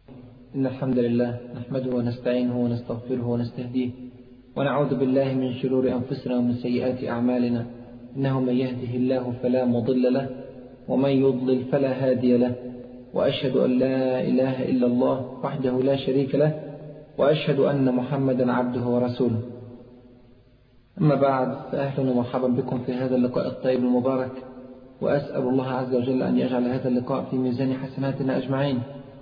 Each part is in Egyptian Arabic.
إن الحمد لله نحمده ونستعينه ونستغفره ونستهديه ونعوذ بالله من شرور أنفسنا ومن سيئات أعمالنا إنه من يهده الله فلا مضل له ومن يضلل فلا هادي له وأشهد أن لا إله إلا الله وحده لا شريك له وأشهد أن محمدا عبده ورسوله أما بعد فأهلا ومرحبا بكم في هذا اللقاء الطيب المبارك وأسأل الله عز وجل أن يجعل هذا اللقاء في ميزان حسناتنا أجمعين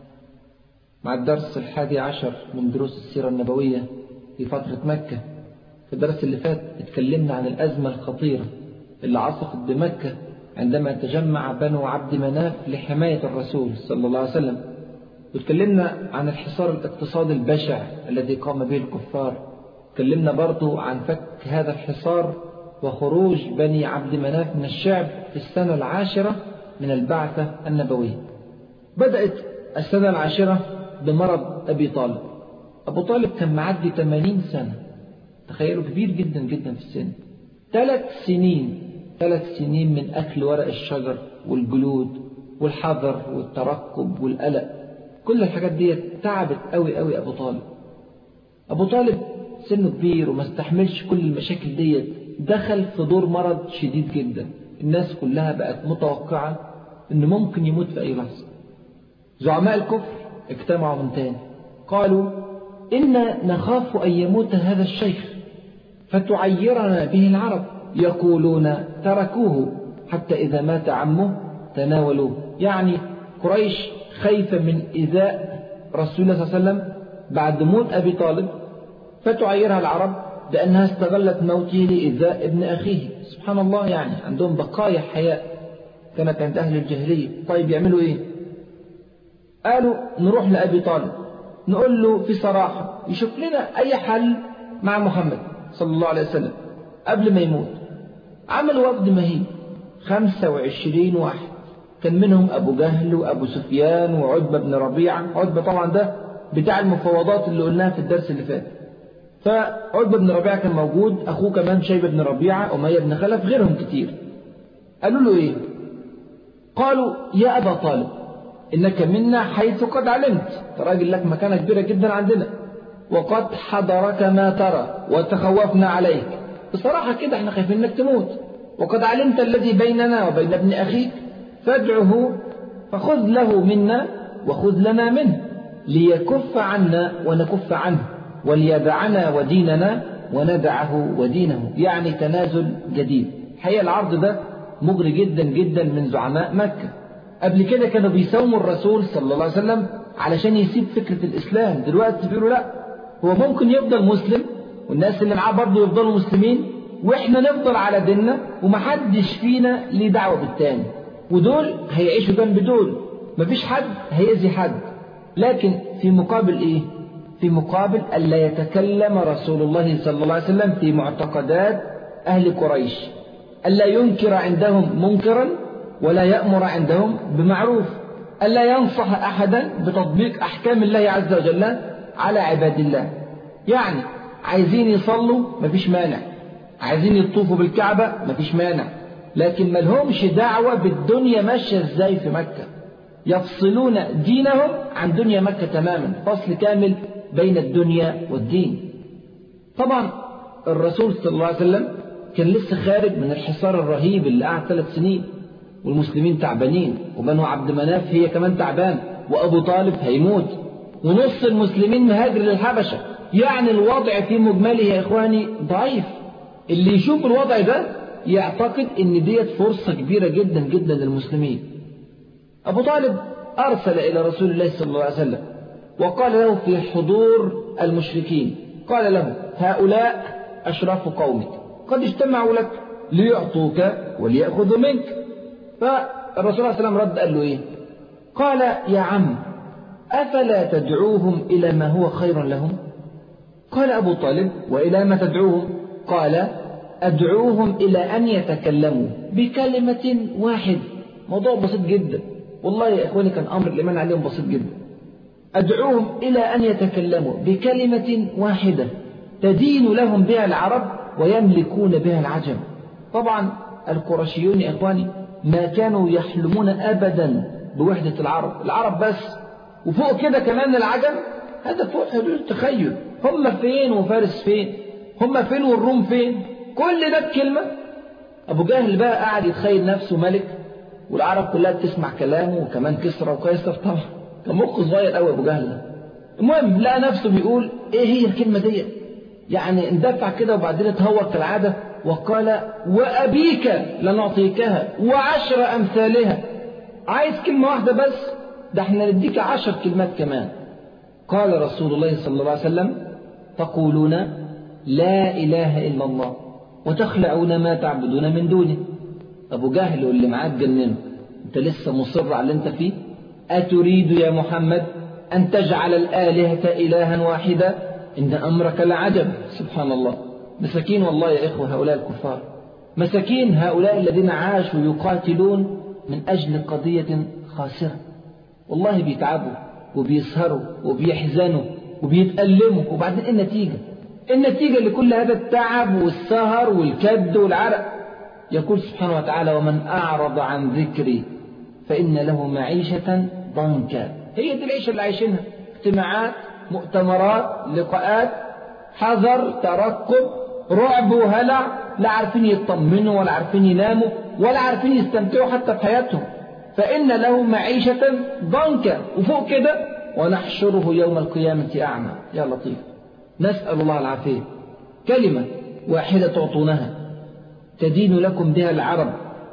مع الدرس الحادي عشر من دروس السيرة النبوية في فترة مكة في الدرس اللي فات اتكلمنا عن الأزمة الخطيرة اللي عصفت بمكة عندما تجمع بنو عبد مناف لحماية الرسول صلى الله عليه وسلم وتكلمنا عن الحصار الاقتصادي البشع الذي قام به الكفار تكلمنا برضو عن فك هذا الحصار وخروج بني عبد مناف من الشعب في السنة العاشرة من البعثة النبوية بدأت السنة العاشرة بمرض أبي طالب أبو طالب كان معدي 80 سنة تخيلوا كبير جدا جدا في السن ثلاث سنين ثلاث سنين من أكل ورق الشجر والجلود والحذر والترقب والقلق كل الحاجات دي تعبت قوي قوي أبو طالب أبو طالب سنه كبير وما استحملش كل المشاكل دي دخل في دور مرض شديد جدا الناس كلها بقت متوقعة انه ممكن يموت في اي لحظة زعماء الكفر اجتمعوا من تاني قالوا إنا نخاف أن يموت هذا الشيخ فتعيرنا به العرب يقولون تركوه حتى إذا مات عمه تناولوه يعني قريش خايفة من إيذاء رسول الله صلى الله عليه وسلم بعد موت أبي طالب فتعيرها العرب لأنها استغلت موته لإيذاء ابن أخيه سبحان الله يعني عندهم بقايا حياء كانت عند أهل الجاهلية طيب يعملوا إيه قالوا نروح لأبي طالب نقول له في صراحة يشوف لنا أي حل مع محمد صلى الله عليه وسلم قبل ما يموت عملوا وفد مهيب 25 واحد كان منهم أبو جهل وأبو سفيان وعتبة بن ربيعة عتبة طبعا ده بتاع المفاوضات اللي قلناها في الدرس اللي فات فعتبة بن ربيعة كان موجود أخوه كمان شيبة بن ربيعة أمية بن خلف غيرهم كتير قالوا له إيه قالوا يا أبا طالب إنك منا حيث قد علمت راجل لك مكانة كبيرة جدا عندنا وقد حضرك ما ترى وتخوفنا عليك بصراحة كده احنا خايفين انك تموت وقد علمت الذي بيننا وبين ابن أخيك فادعه فخذ له منا وخذ لنا منه ليكف عنا ونكف عنه وليدعنا وديننا وندعه ودينه يعني تنازل جديد حقيقة العرض ده مغري جدا جدا من زعماء مكة قبل كده كانوا بيساوموا الرسول صلى الله عليه وسلم علشان يسيب فكرة الإسلام دلوقتي بيقولوا لا هو ممكن يفضل مسلم والناس اللي معاه برضه يفضلوا مسلمين واحنا نفضل على ديننا ومحدش فينا ليه دعوة بالتاني ودول هيعيشوا جنب دول مفيش حد هيأذي حد لكن في مقابل ايه في مقابل ألا يتكلم رسول الله صلى الله عليه وسلم في معتقدات أهل قريش ألا ينكر عندهم منكرا ولا يأمر عندهم بمعروف ألا ينصح أحدا بتطبيق أحكام الله عز وجل على عباد الله يعني عايزين يصلوا مفيش مانع عايزين يطوفوا بالكعبة مفيش مانع لكن ملهمش دعوة بالدنيا ماشية ازاي في مكة يفصلون دينهم عن دنيا مكة تماما فصل كامل بين الدنيا والدين طبعا الرسول صلى الله عليه وسلم كان لسه خارج من الحصار الرهيب اللي قعد ثلاث سنين والمسلمين تعبانين وبنو عبد مناف هي كمان تعبان وأبو طالب هيموت ونص المسلمين مهاجر للحبشة يعني الوضع في مجمله يا إخواني ضعيف اللي يشوف الوضع ده يعتقد ان ديت فرصة كبيرة جدا جدا للمسلمين أبو طالب أرسل إلى رسول الله صلى الله عليه وسلم وقال له في حضور المشركين قال له هؤلاء أشراف قومك قد اجتمعوا لك ليعطوك وليأخذوا منك فالرسول صلى الله عليه وسلم رد قال له إيه قال يا عم أفلا تدعوهم إلى ما هو خير لهم قال أبو طالب وإلى ما تدعوهم قال أدعوهم إلى أن يتكلموا بكلمة واحدة موضوع بسيط جدا والله يا إخواني كان أمر الإيمان عليهم بسيط جدا أدعوهم إلى أن يتكلموا بكلمة واحدة تدين لهم بها العرب ويملكون بها العجم طبعا القرشيون يا إخواني ما كانوا يحلمون أبدا بوحدة العرب العرب بس وفوق كده كمان العجم هذا فوق حدود التخيل هم فين وفارس فين هم فين والروم فين كل ده بكلمة أبو جهل بقى قاعد يتخيل نفسه ملك والعرب كلها بتسمع كلامه وكمان كسرى وقيصر طبعا كان مخه صغير قوي أبو جهل ده المهم لقى نفسه بيقول إيه هي الكلمة دي يعني اندفع كده وبعدين اتهور كالعادة وقال وأبيك لنعطيكها وعشر أمثالها عايز كلمة واحدة بس ده احنا نديك عشر كلمات كمان قال رسول الله صلى الله عليه وسلم تقولون لا إله إلا الله وتخلعون ما تعبدون من دونه أبو جهل واللي معاك جننه أنت لسه مصر على اللي أنت فيه أتريد يا محمد أن تجعل الآلهة إلها واحدا إن أمرك لعجب سبحان الله مساكين والله يا إخوة هؤلاء الكفار مساكين هؤلاء الذين عاشوا يقاتلون من أجل قضية خاسرة والله بيتعبوا وبيسهروا وبيحزنوا وبيتألموا وبعدين إيه النتيجة النتيجة لكل هذا التعب والسهر والكد والعرق يقول سبحانه وتعالى ومن أعرض عن ذكري فإن له معيشة ضنكا هي دي العيشة اللي عايشينها اجتماعات مؤتمرات لقاءات حذر ترقب رعب وهلع لا عارفين يطمنوا ولا عارفين يناموا ولا عارفين يستمتعوا حتى في حياتهم فإن له معيشة ضنكا وفوق كده ونحشره يوم القيامة أعمى يا لطيف نسأل الله العافية كلمة واحدة تعطونها تدين لكم بها العرب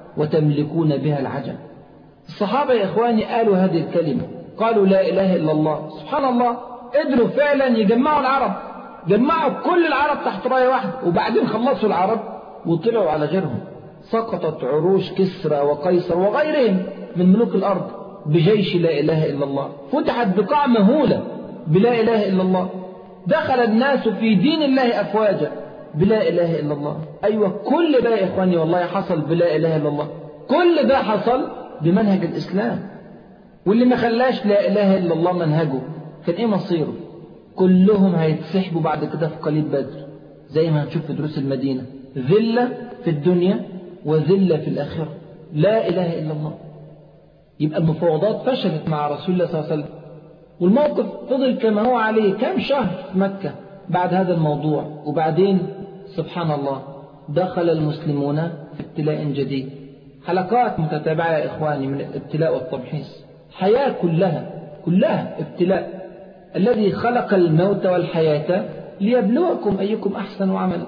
وتملكون بها العجم الصحابة يا إخواني قالوا هذه الكلمة قالوا لا إله إلا الله سبحان الله قدروا فعلا يجمعوا العرب جمعوا كل العرب تحت راية واحدة وبعدين خلصوا العرب وطلعوا على غيرهم سقطت عروش كسرى وقيصر وغيرهم من ملوك الأرض بجيش لا إله إلا الله فتحت بقاع مهولة بلا إله إلا الله دخل الناس في دين الله أفواجا بلا إله إلا الله أيوة كل ده يا إخواني والله حصل بلا إله إلا الله كل ده حصل بمنهج الإسلام واللي ما خلاش لا إله إلا الله منهجه كان إيه مصيره كلهم هيتسحبوا بعد كده في قليب بدر زي ما هنشوف في دروس المدينة ذلة في الدنيا وذلة في الآخرة لا إله إلا الله يبقى المفاوضات فشلت مع رسول الله صلى الله عليه وسلم والموقف فضل كما هو عليه كم شهر في مكة بعد هذا الموضوع وبعدين سبحان الله دخل المسلمون في ابتلاء جديد حلقات متتابعة يا إخواني من الابتلاء والتمحيص حياة كلها كلها ابتلاء الذي خلق الموت والحياة ليبلوكم أيكم أحسن عملا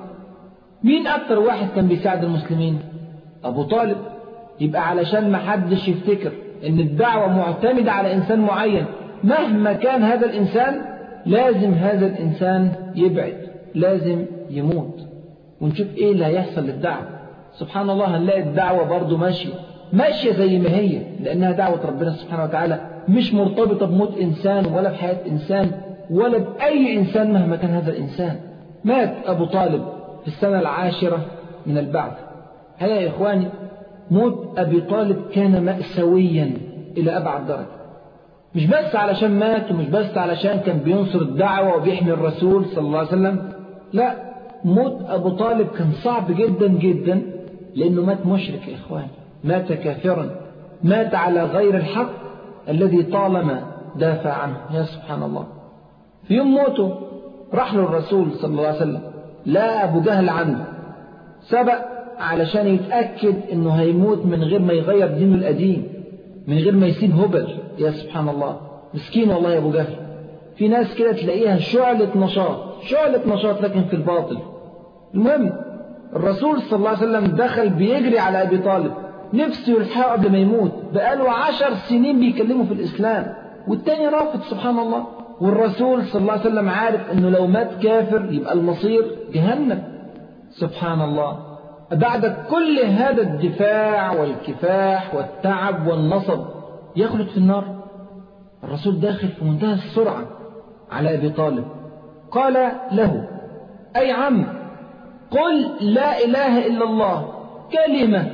مين أكثر واحد كان بيساعد المسلمين أبو طالب يبقى علشان ما حدش يفتكر ان الدعوة معتمدة على إنسان معين مهما كان هذا الإنسان لازم هذا الإنسان يبعد لازم يموت ونشوف إيه اللي هيحصل للدعوة سبحان الله هنلاقي الدعوة برضو ماشية ماشية زي ما هي لأنها دعوة ربنا سبحانه وتعالى مش مرتبطة بموت إنسان ولا بحياة إنسان ولا بأي إنسان مهما كان هذا الإنسان مات أبو طالب في السنة العاشرة من البعث هيا يا إخواني موت أبي طالب كان مأساويا إلى أبعد درجة مش بس علشان مات ومش بس علشان كان بينصر الدعوة وبيحمي الرسول صلى الله عليه وسلم لا موت أبو طالب كان صعب جدا جدا لأنه مات مشرك يا إخواني مات كافرا مات على غير الحق الذي طالما دافع عنه يا سبحان الله في يوم موته راح له الرسول صلى الله عليه وسلم لا أبو جهل عنده سبق علشان يتأكد انه هيموت من غير ما يغير دينه القديم من غير ما يسيب هبل يا سبحان الله مسكين والله يا ابو جهل في ناس كده تلاقيها شعلة نشاط شعلة نشاط لكن في الباطل المهم الرسول صلى الله عليه وسلم دخل بيجري على ابي طالب نفسه يلحقه قبل ما يموت بقاله عشر سنين بيكلمه في الاسلام والتاني رافض سبحان الله والرسول صلى الله عليه وسلم عارف انه لو مات كافر يبقى المصير جهنم سبحان الله بعد كل هذا الدفاع والكفاح والتعب والنصب يخلد في النار الرسول داخل في منتهى السرعة على أبي طالب قال له أي عم قل لا إله إلا الله كلمة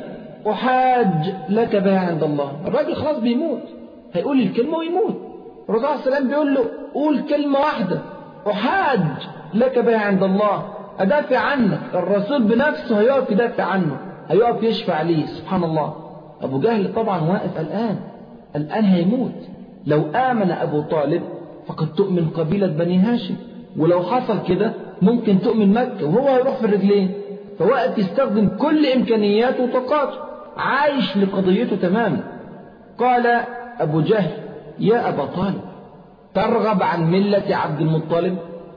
أحاج لك بها عند الله الراجل خلاص بيموت هيقول الكلمة ويموت الرسول عليه السلام بيقول له قول كلمة واحدة أحاج لك بها عند الله أدافع عنك الرسول بنفسه هيقف يدافع عنه هيقف يشفع ليه سبحان الله أبو جهل طبعا واقف الآن الآن هيموت لو آمن أبو طالب فقد تؤمن قبيلة بني هاشم ولو حصل كده ممكن تؤمن مكة وهو هيروح في الرجلين فوقت يستخدم كل إمكانياته وطاقاته عايش لقضيته تماما قال أبو جهل يا أبا طالب ترغب عن ملة عبد المطلب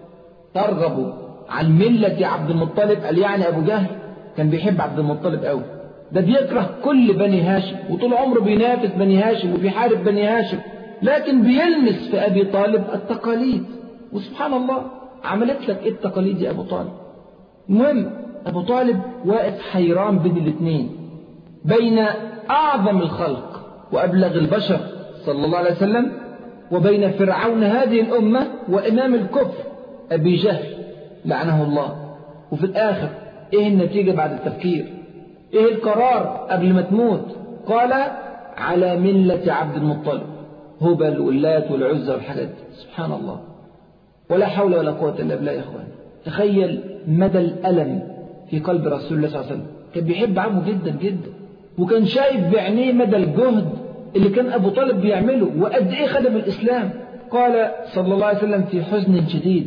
ترغب عن ملة عبد المطلب قال يعني أبو جهل كان بيحب عبد المطلب قوي ده بيكره كل بني هاشم وطول عمره بينافس بني هاشم وبيحارب بني هاشم لكن بيلمس في أبي طالب التقاليد وسبحان الله عملت لك إيه التقاليد يا أبو طالب المهم أبو طالب واقف حيران بين الاثنين بين أعظم الخلق وأبلغ البشر صلى الله عليه وسلم وبين فرعون هذه الأمة وإمام الكفر أبي جهل لعنه الله وفي الآخر إيه النتيجة بعد التفكير إيه القرار قبل ما تموت قال على ملة عبد المطلب هبل واللات والعزى والحاجات سبحان الله ولا حول ولا قوة إلا بالله يا إخوان تخيل مدى الألم في قلب رسول الله صلى الله عليه وسلم كان بيحب عمه جدا جدا وكان شايف بعينيه مدى الجهد اللي كان أبو طالب بيعمله وقد إيه خدم الإسلام قال صلى الله عليه وسلم في حزن شديد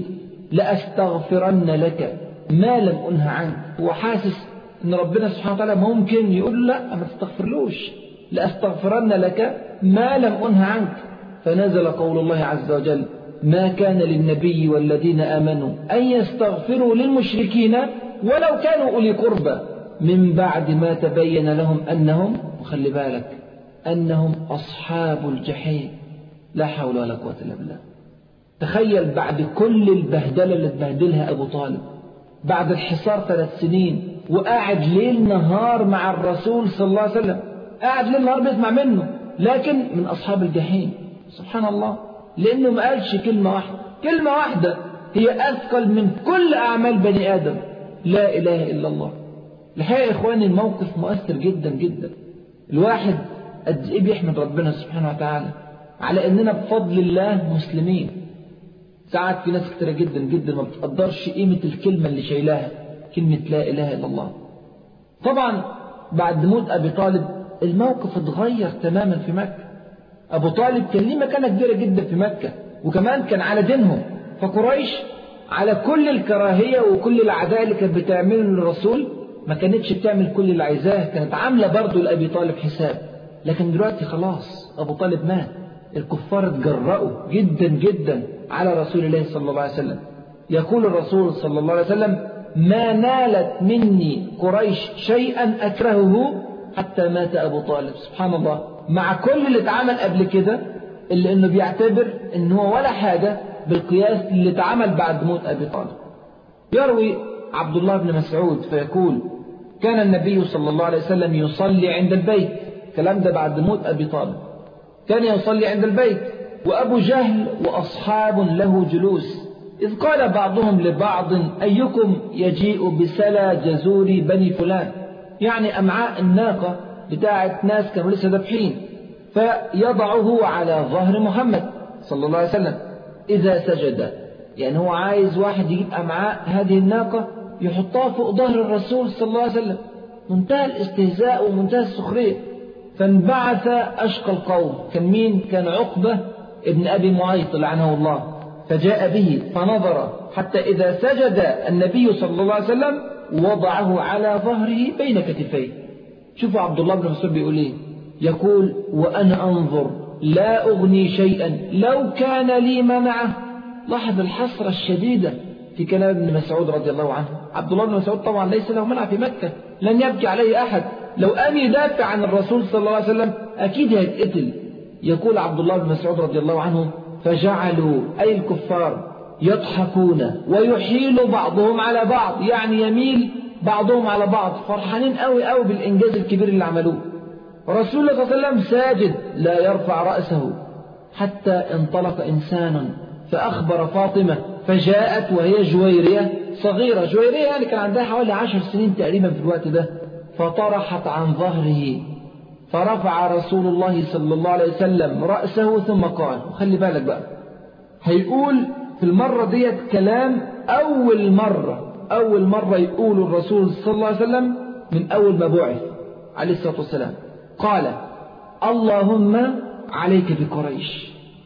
لأستغفرن لك ما لم أنه عنك هو حاسس أن ربنا سبحانه وتعالى ممكن يقول لا ما تستغفرلوش لأستغفرن لك ما لم أنه عنك فنزل قول الله عز وجل ما كان للنبي والذين آمنوا أن يستغفروا للمشركين ولو كانوا أولي قربى من بعد ما تبين لهم أنهم وخلي بالك أنهم أصحاب الجحيم لا حول ولا قوة إلا بالله تخيل بعد كل البهدلة اللي تبهدلها أبو طالب بعد الحصار ثلاث سنين وقاعد ليل نهار مع الرسول صلى الله عليه وسلم قاعد ليل نهار بيسمع منه لكن من أصحاب الجحيم سبحان الله لأنه ما قالش كلمة واحدة كلمة واحدة هي أثقل من كل أعمال بني آدم لا إله إلا الله الحقيقة يا إخواني الموقف مؤثر جدا جدا الواحد قد إيه بيحمد ربنا سبحانه وتعالى على إننا بفضل الله مسلمين ساعات في ناس كتيرة جدا جدا ما بتقدرش قيمة الكلمة اللي شايلاها كلمة لا إله إلا الله طبعا بعد موت أبي طالب الموقف اتغير تماما في مكة أبو طالب كان ليه مكانة كبيرة جدا في مكة وكمان كان على دينهم فقريش على كل الكراهية وكل العداء اللي كانت بتعمله للرسول ما كانتش بتعمل كل اللي عايزاه كانت عاملة برضه لأبي طالب حساب لكن دلوقتي خلاص أبو طالب مات الكفار اتجرأوا جدا جدا على رسول الله صلى الله عليه وسلم يقول الرسول صلى الله عليه وسلم ما نالت مني قريش شيئا أكرهه حتى مات أبو طالب سبحان الله مع كل اللي اتعمل قبل كده اللي انه بيعتبر ان هو ولا حاجة بالقياس اللي اتعمل بعد موت أبي طالب يروي عبد الله بن مسعود فيقول كان النبي صلى الله عليه وسلم يصلي عند البيت الكلام ده بعد موت أبي طالب كان يصلي عند البيت وأبو جهل وأصحاب له جلوس إذ قال بعضهم لبعض أيكم يجيء بسلى جزور بني فلان يعني أمعاء الناقة بتاعت ناس كانوا لسه ذبحين فيضعه على ظهر محمد صلى الله عليه وسلم إذا سجد يعني هو عايز واحد يجيب أمعاء هذه الناقة يحطها فوق ظهر الرسول صلى الله عليه وسلم منتهى الاستهزاء ومنتهى السخرية فانبعث أشقى القوم كان مين كان عقبة ابن أبي معيط لعنه الله فجاء به فنظر حتى إذا سجد النبي صلى الله عليه وسلم وضعه على ظهره بين كتفيه شوفوا عبد الله بن مسعود بيقول ايه يقول وأنا أنظر لا أغني شيئا لو كان لي منعه لاحظ الحسرة الشديدة في كلام ابن مسعود رضي الله عنه عبد الله بن مسعود طبعا ليس له منع في مكة لن يبكي عليه أحد لو أن يدافع عن الرسول صلى الله عليه وسلم أكيد هيتقتل يقول عبد الله بن مسعود رضي الله عنه فجعلوا أي الكفار يضحكون ويحيل بعضهم على بعض يعني يميل بعضهم على بعض فرحانين قوي قوي بالإنجاز الكبير اللي عملوه رسول الله صلى الله عليه وسلم ساجد لا يرفع رأسه حتى انطلق إنسان فأخبر فاطمة فجاءت وهي جويرية صغيرة جويرية يعني كان عندها حوالي عشر سنين تقريبا في الوقت ده فطرحت عن ظهره فرفع رسول الله صلى الله عليه وسلم رأسه ثم قال خلي بالك بقى هيقول في المرة ديت كلام أول مرة أول مرة يقول الرسول صلى الله عليه وسلم من أول ما بعث عليه الصلاة والسلام قال اللهم عليك بقريش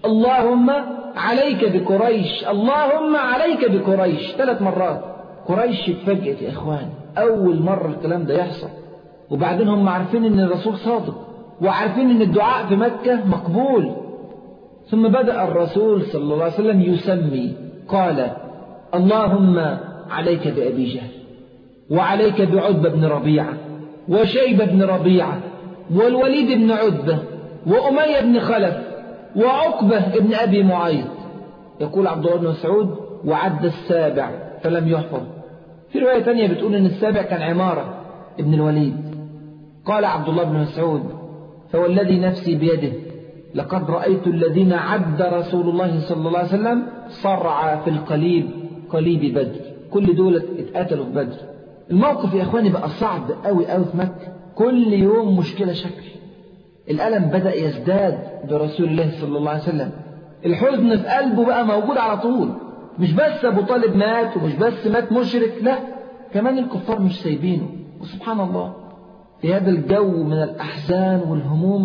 اللهم عليك بقريش اللهم عليك بقريش ثلاث مرات قريش اتفاجئت يا إخوان أول مرة الكلام ده يحصل وبعدين هم عارفين ان الرسول صادق وعارفين ان الدعاء في مكة مقبول ثم بدأ الرسول صلى الله عليه وسلم يسمي قال اللهم عليك بأبي جهل وعليك بعتبة بن ربيعة وشيبة بن ربيعة والوليد بن عتبة وأمية بن خلف وعقبة بن أبي معيط يقول عبد الله بن مسعود وعد السابع فلم يحفظ في رواية ثانية بتقول أن السابع كان عمارة ابن الوليد قال عبد الله بن مسعود فوالذي نفسي بيده لقد رأيت الذين عد رسول الله صلى الله عليه وسلم صرع في القليب قليب بدر كل دول اتقتلوا في بدر الموقف يا اخواني بقى صعب قوي قوي في مكة كل يوم مشكلة شكل الألم بدأ يزداد برسول الله صلى الله عليه وسلم الحزن في قلبه بقى موجود على طول مش بس أبو طالب مات ومش بس مات مشرك لا كمان الكفار مش سايبينه وسبحان الله في هذا الجو من الأحزان والهموم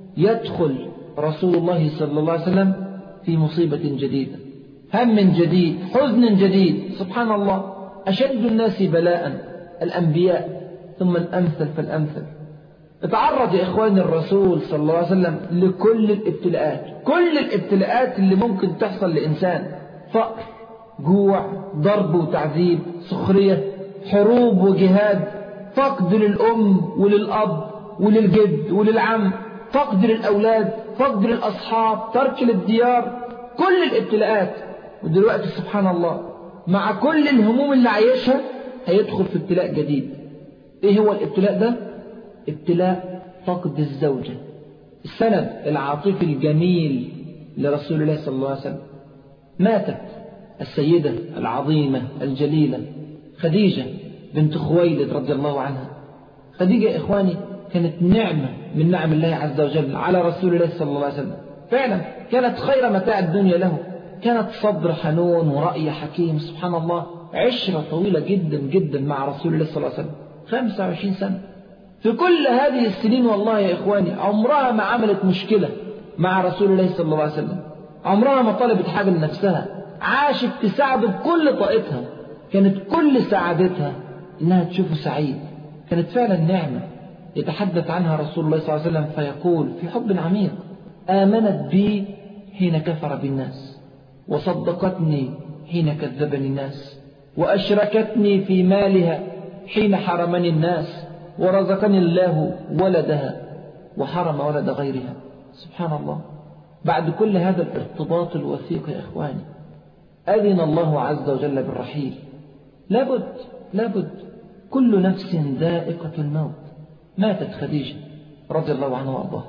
يدخل رسول الله صلى الله عليه وسلم في مصيبة جديدة هم جديد حزن جديد سبحان الله أشد الناس بلاء الأنبياء ثم الأمثل فالأمثل اتعرض يا إخواني الرسول صلى الله عليه وسلم لكل الابتلاءات كل الابتلاءات اللي ممكن تحصل لإنسان فقر جوع ضرب وتعذيب سخرية حروب وجهاد فقد للأم وللأب وللجد وللعم فقد للأولاد فقد للأصحاب ترك للديار كل الابتلاءات ودلوقتي سبحان الله مع كل الهموم اللي عايشها هيدخل في ابتلاء جديد ايه هو الابتلاء ده ابتلاء فقد الزوجة السند العاطفي الجميل لرسول الله صلى الله عليه وسلم ماتت السيدة العظيمة الجليلة خديجة بنت خويلد رضي الله عنها خديجة يا إخواني كانت نعمة من نعم الله عز وجل على رسول الله صلى الله عليه وسلم فعلا كانت خير متاع الدنيا له كانت صبر حنون ورأي حكيم سبحان الله عشرة طويلة جدا جدا مع رسول الله صلى الله عليه وسلم 25 سنة في كل هذه السنين والله يا إخواني عمرها ما عملت مشكلة مع رسول الله صلى الله عليه وسلم عمرها ما طلبت حاجة لنفسها عاشت تساعده بكل طاقتها كانت كل سعادتها إنها تشوفه سعيد كانت فعلا نعمة يتحدث عنها رسول الله صلى الله عليه وسلم فيقول في حب عميق آمنت بي حين كفر بالناس وصدقتني حين كذبني الناس وأشركتني في مالها حين حرمني الناس ورزقني الله ولدها وحرم ولد غيرها سبحان الله بعد كل هذا الارتباط الوثيق يا إخواني أذن الله عز وجل بالرحيل لابد لابد كل نفس ذائقة الموت ماتت خديجة رضي الله عنها وأرضاها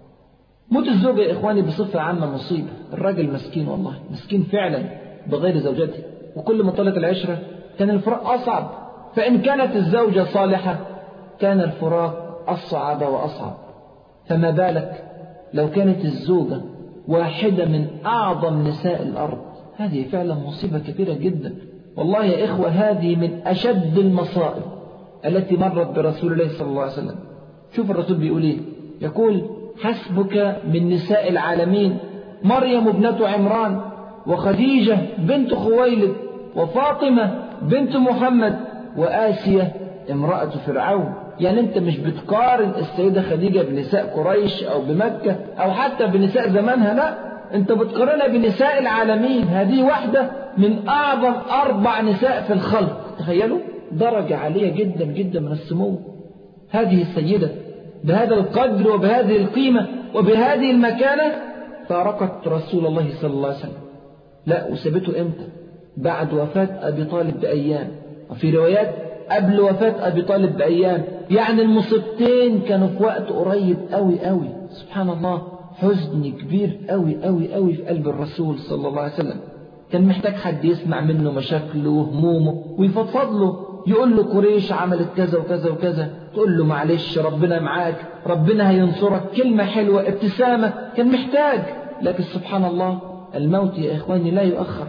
موت الزوجة يا إخواني بصفة عامة مصيبة الراجل مسكين والله مسكين فعلا بغير زوجته وكل ما طالت العشرة كان الفراق أصعب فإن كانت الزوجة صالحة كان الفراق أصعب وأصعب فما بالك لو كانت الزوجة واحدة من أعظم نساء الأرض هذه فعلا مصيبة كبيرة جدا والله يا إخوة هذه من أشد المصائب التي مرت برسول الله صلى الله عليه وسلم شوف الرسول بيقول إيه يقول حسبك من نساء العالمين مريم ابنة عمران وخديجة بنت خويلد وفاطمة بنت محمد وآسية امرأة فرعون يعني انت مش بتقارن السيدة خديجة بنساء قريش او بمكة او حتى بنساء زمانها لا انت بتقارنها بنساء العالمين هذه واحدة من اعظم اربع نساء في الخلق تخيلوا درجة عالية جدا جدا من السمو هذه السيدة بهذا القدر وبهذه القيمة وبهذه المكانة فارقت رسول الله صلى الله عليه وسلم لا وسابته امتى بعد وفاة ابي طالب بايام وفي روايات قبل وفاة أبي طالب بأيام يعني المصيبتين كانوا في وقت قريب قوي قوي سبحان الله حزن كبير قوي قوي قوي في قلب الرسول صلى الله عليه وسلم كان محتاج حد يسمع منه مشاكله وهمومه ويفضفض له يقول له قريش عملت كذا وكذا وكذا تقول له معلش ربنا معاك ربنا هينصرك كلمة حلوة ابتسامة كان محتاج لكن سبحان الله الموت يا إخواني لا يؤخر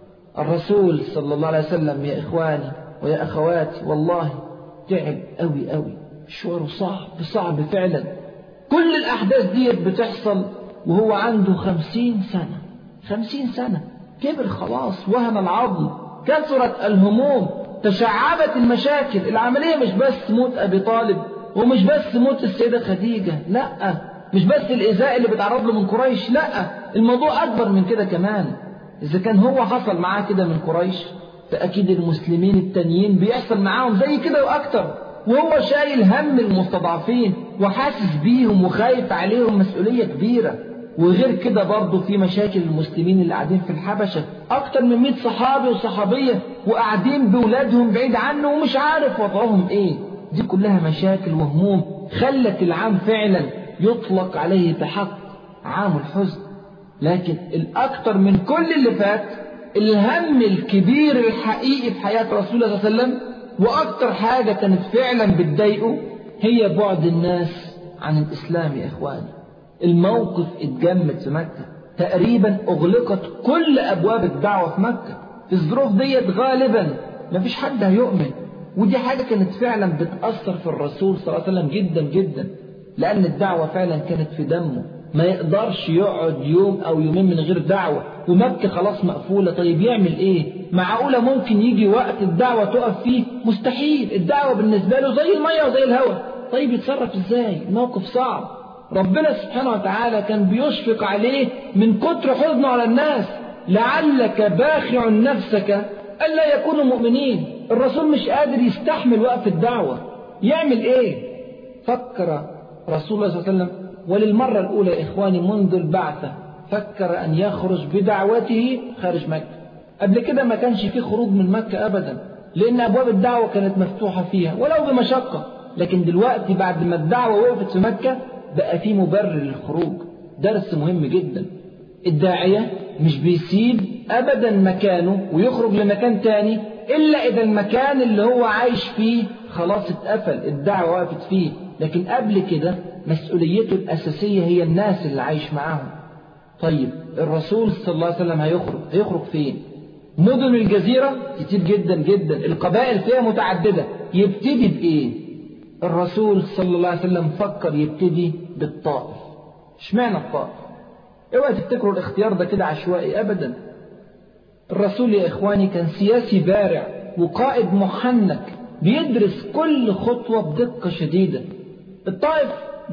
الرسول صلى الله عليه وسلم يا إخواني ويا أخواتي والله تعب قوي قوي مشواره صعب صعب فعلا كل الأحداث ديت بتحصل وهو عنده خمسين سنة خمسين سنة كبر خلاص وهن العظم كثرت الهموم تشعبت المشاكل العملية مش بس موت أبي طالب ومش بس موت السيدة خديجة لا مش بس الإزاء اللي بيتعرض له من قريش لا الموضوع أكبر من كده كمان إذا كان هو حصل معاه كده من قريش فأكيد المسلمين التانيين بيحصل معاهم زي كده وأكتر وهو شايل هم المستضعفين وحاسس بيهم وخايف عليهم مسؤولية كبيرة وغير كده برضه في مشاكل المسلمين اللي قاعدين في الحبشة أكتر من 100 صحابي وصحابية وقاعدين بولادهم بعيد عنه ومش عارف وضعهم إيه دي كلها مشاكل وهموم خلت العام فعلا يطلق عليه بحق عام الحزن لكن الأكثر من كل اللي فات الهم الكبير الحقيقي في حياة رسول الله صلى الله عليه وسلم وأكثر حاجة كانت فعلا بتضايقه هي بعد الناس عن الإسلام يا إخواني الموقف اتجمد في مكة تقريبا أغلقت كل أبواب الدعوة في مكة في الظروف ديت غالبا مفيش حد هيؤمن ودي حاجة كانت فعلا بتأثر في الرسول صلى الله عليه وسلم جدا جدا لأن الدعوة فعلا كانت في دمه ما يقدرش يقعد يوم أو يومين من غير دعوة ومكة خلاص مقفولة طيب يعمل إيه معقولة ممكن يجي وقت الدعوة تقف فيه مستحيل الدعوة بالنسبة له زي المية وزي الهواء طيب يتصرف إزاي موقف صعب ربنا سبحانه وتعالى كان بيشفق عليه من كتر حزنه على الناس لعلك باخع نفسك ألا يكونوا مؤمنين الرسول مش قادر يستحمل وقف الدعوة يعمل إيه فكر رسول الله صلى الله عليه وسلم وللمرة الأولى يا إخواني منذ البعثة فكر أن يخرج بدعوته خارج مكة قبل كده ما كانش فيه خروج من مكة أبدا لأن أبواب الدعوة كانت مفتوحة فيها ولو بمشقة لكن دلوقتي بعد ما الدعوة وقفت في مكة بقى في مبرر للخروج درس مهم جدا الداعية مش بيسيب أبدا مكانه ويخرج لمكان تاني إلا إذا المكان اللي هو عايش فيه خلاص اتقفل الدعوة وقفت فيه لكن قبل كده مسؤوليته الأساسية هي الناس اللي عايش معاهم طيب الرسول صلى الله عليه وسلم هيخرج هيخرج فين مدن الجزيرة كتير جدا جدا القبائل فيها متعددة يبتدي بإيه الرسول صلى الله عليه وسلم فكر يبتدي بالطائف اشمعنى الطائف اوعى تفتكروا الاختيار ده كده عشوائي ابدا الرسول يا اخواني كان سياسي بارع وقائد محنك بيدرس كل خطوة بدقة شديدة الطائف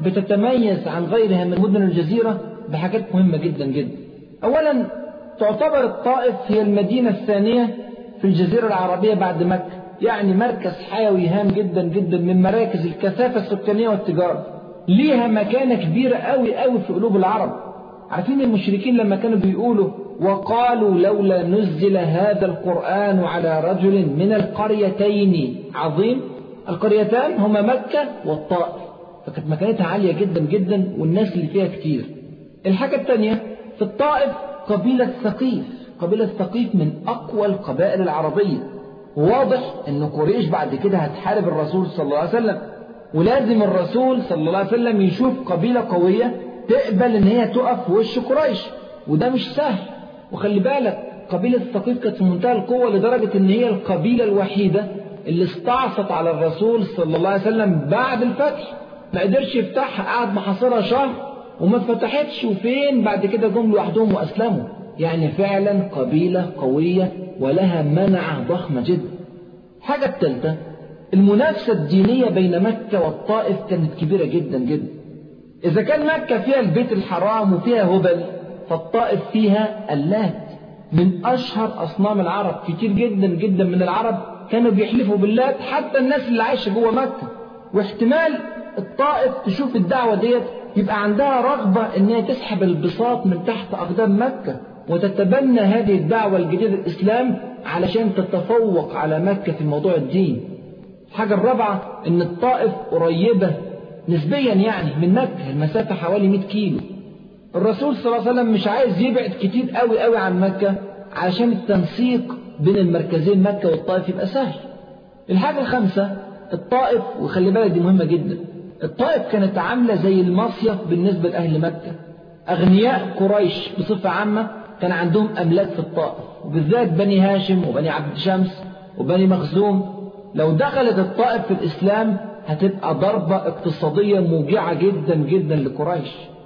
بتتميز عن غيرها من مدن الجزيرة بحاجات مهمة جدا جدا أولا تعتبر الطائف هي المدينة الثانية في الجزيرة العربية بعد مكة يعني مركز حيوي هام جدا جدا من مراكز الكثافة السكانية والتجارة ليها مكانة كبيرة قوي قوي في قلوب العرب عارفين المشركين لما كانوا بيقولوا وقالوا لولا نزل هذا القرآن على رجل من القريتين عظيم القريتان هما مكة والطائف فكانت مكانتها عالية جدا جدا والناس اللي فيها كتير الحاجة الثانية في الطائف قبيلة ثقيف قبيلة ثقيف من أقوى القبائل العربية واضح أن قريش بعد كده هتحارب الرسول صلى الله عليه وسلم ولازم الرسول صلى الله عليه وسلم يشوف قبيلة قوية تقبل ان هي تقف في وش قريش وده مش سهل وخلي بالك قبيلة ثقيف كانت في منتهى القوة لدرجة ان هي القبيلة الوحيدة اللي استعصت على الرسول صلى الله عليه وسلم بعد الفتح ما قدرش يفتحها قعد محاصرها شهر وما اتفتحتش وفين بعد كده جم لوحدهم واسلموا يعني فعلا قبيلة قوية ولها منعة ضخمة جدا الحاجة الثالثة المنافسة الدينية بين مكة والطائف كانت كبيرة جدا جدا إذا كان مكة فيها البيت الحرام وفيها هبل فالطائف فيها اللات من أشهر أصنام العرب كتير جدا جدا من العرب كانوا بيحلفوا باللات حتى الناس اللي عايشة جوه مكة واحتمال الطائف تشوف الدعوة ديت يبقى عندها رغبة ان هي تسحب البساط من تحت أقدام مكة وتتبنى هذه الدعوة الجديدة الإسلام علشان تتفوق على مكة في موضوع الدين الحاجة الرابعة ان الطائف قريبة نسبيا يعني من مكة المسافة حوالي 100 كيلو الرسول صلى الله عليه وسلم مش عايز يبعد كتير قوي قوي عن مكة عشان التنسيق بين المركزين مكة والطائف يبقى سهل الحاجة الخامسة الطائف وخلي بالك دي مهمة جدا الطائف كانت عاملة زي المصيف بالنسبة لأهل مكة أغنياء قريش بصفة عامة كان عندهم أملاك في الطائف وبالذات بني هاشم وبني عبد شمس وبني مخزوم لو دخلت الطائف في الإسلام هتبقى ضربة اقتصادية موجعة جدا جدا لقريش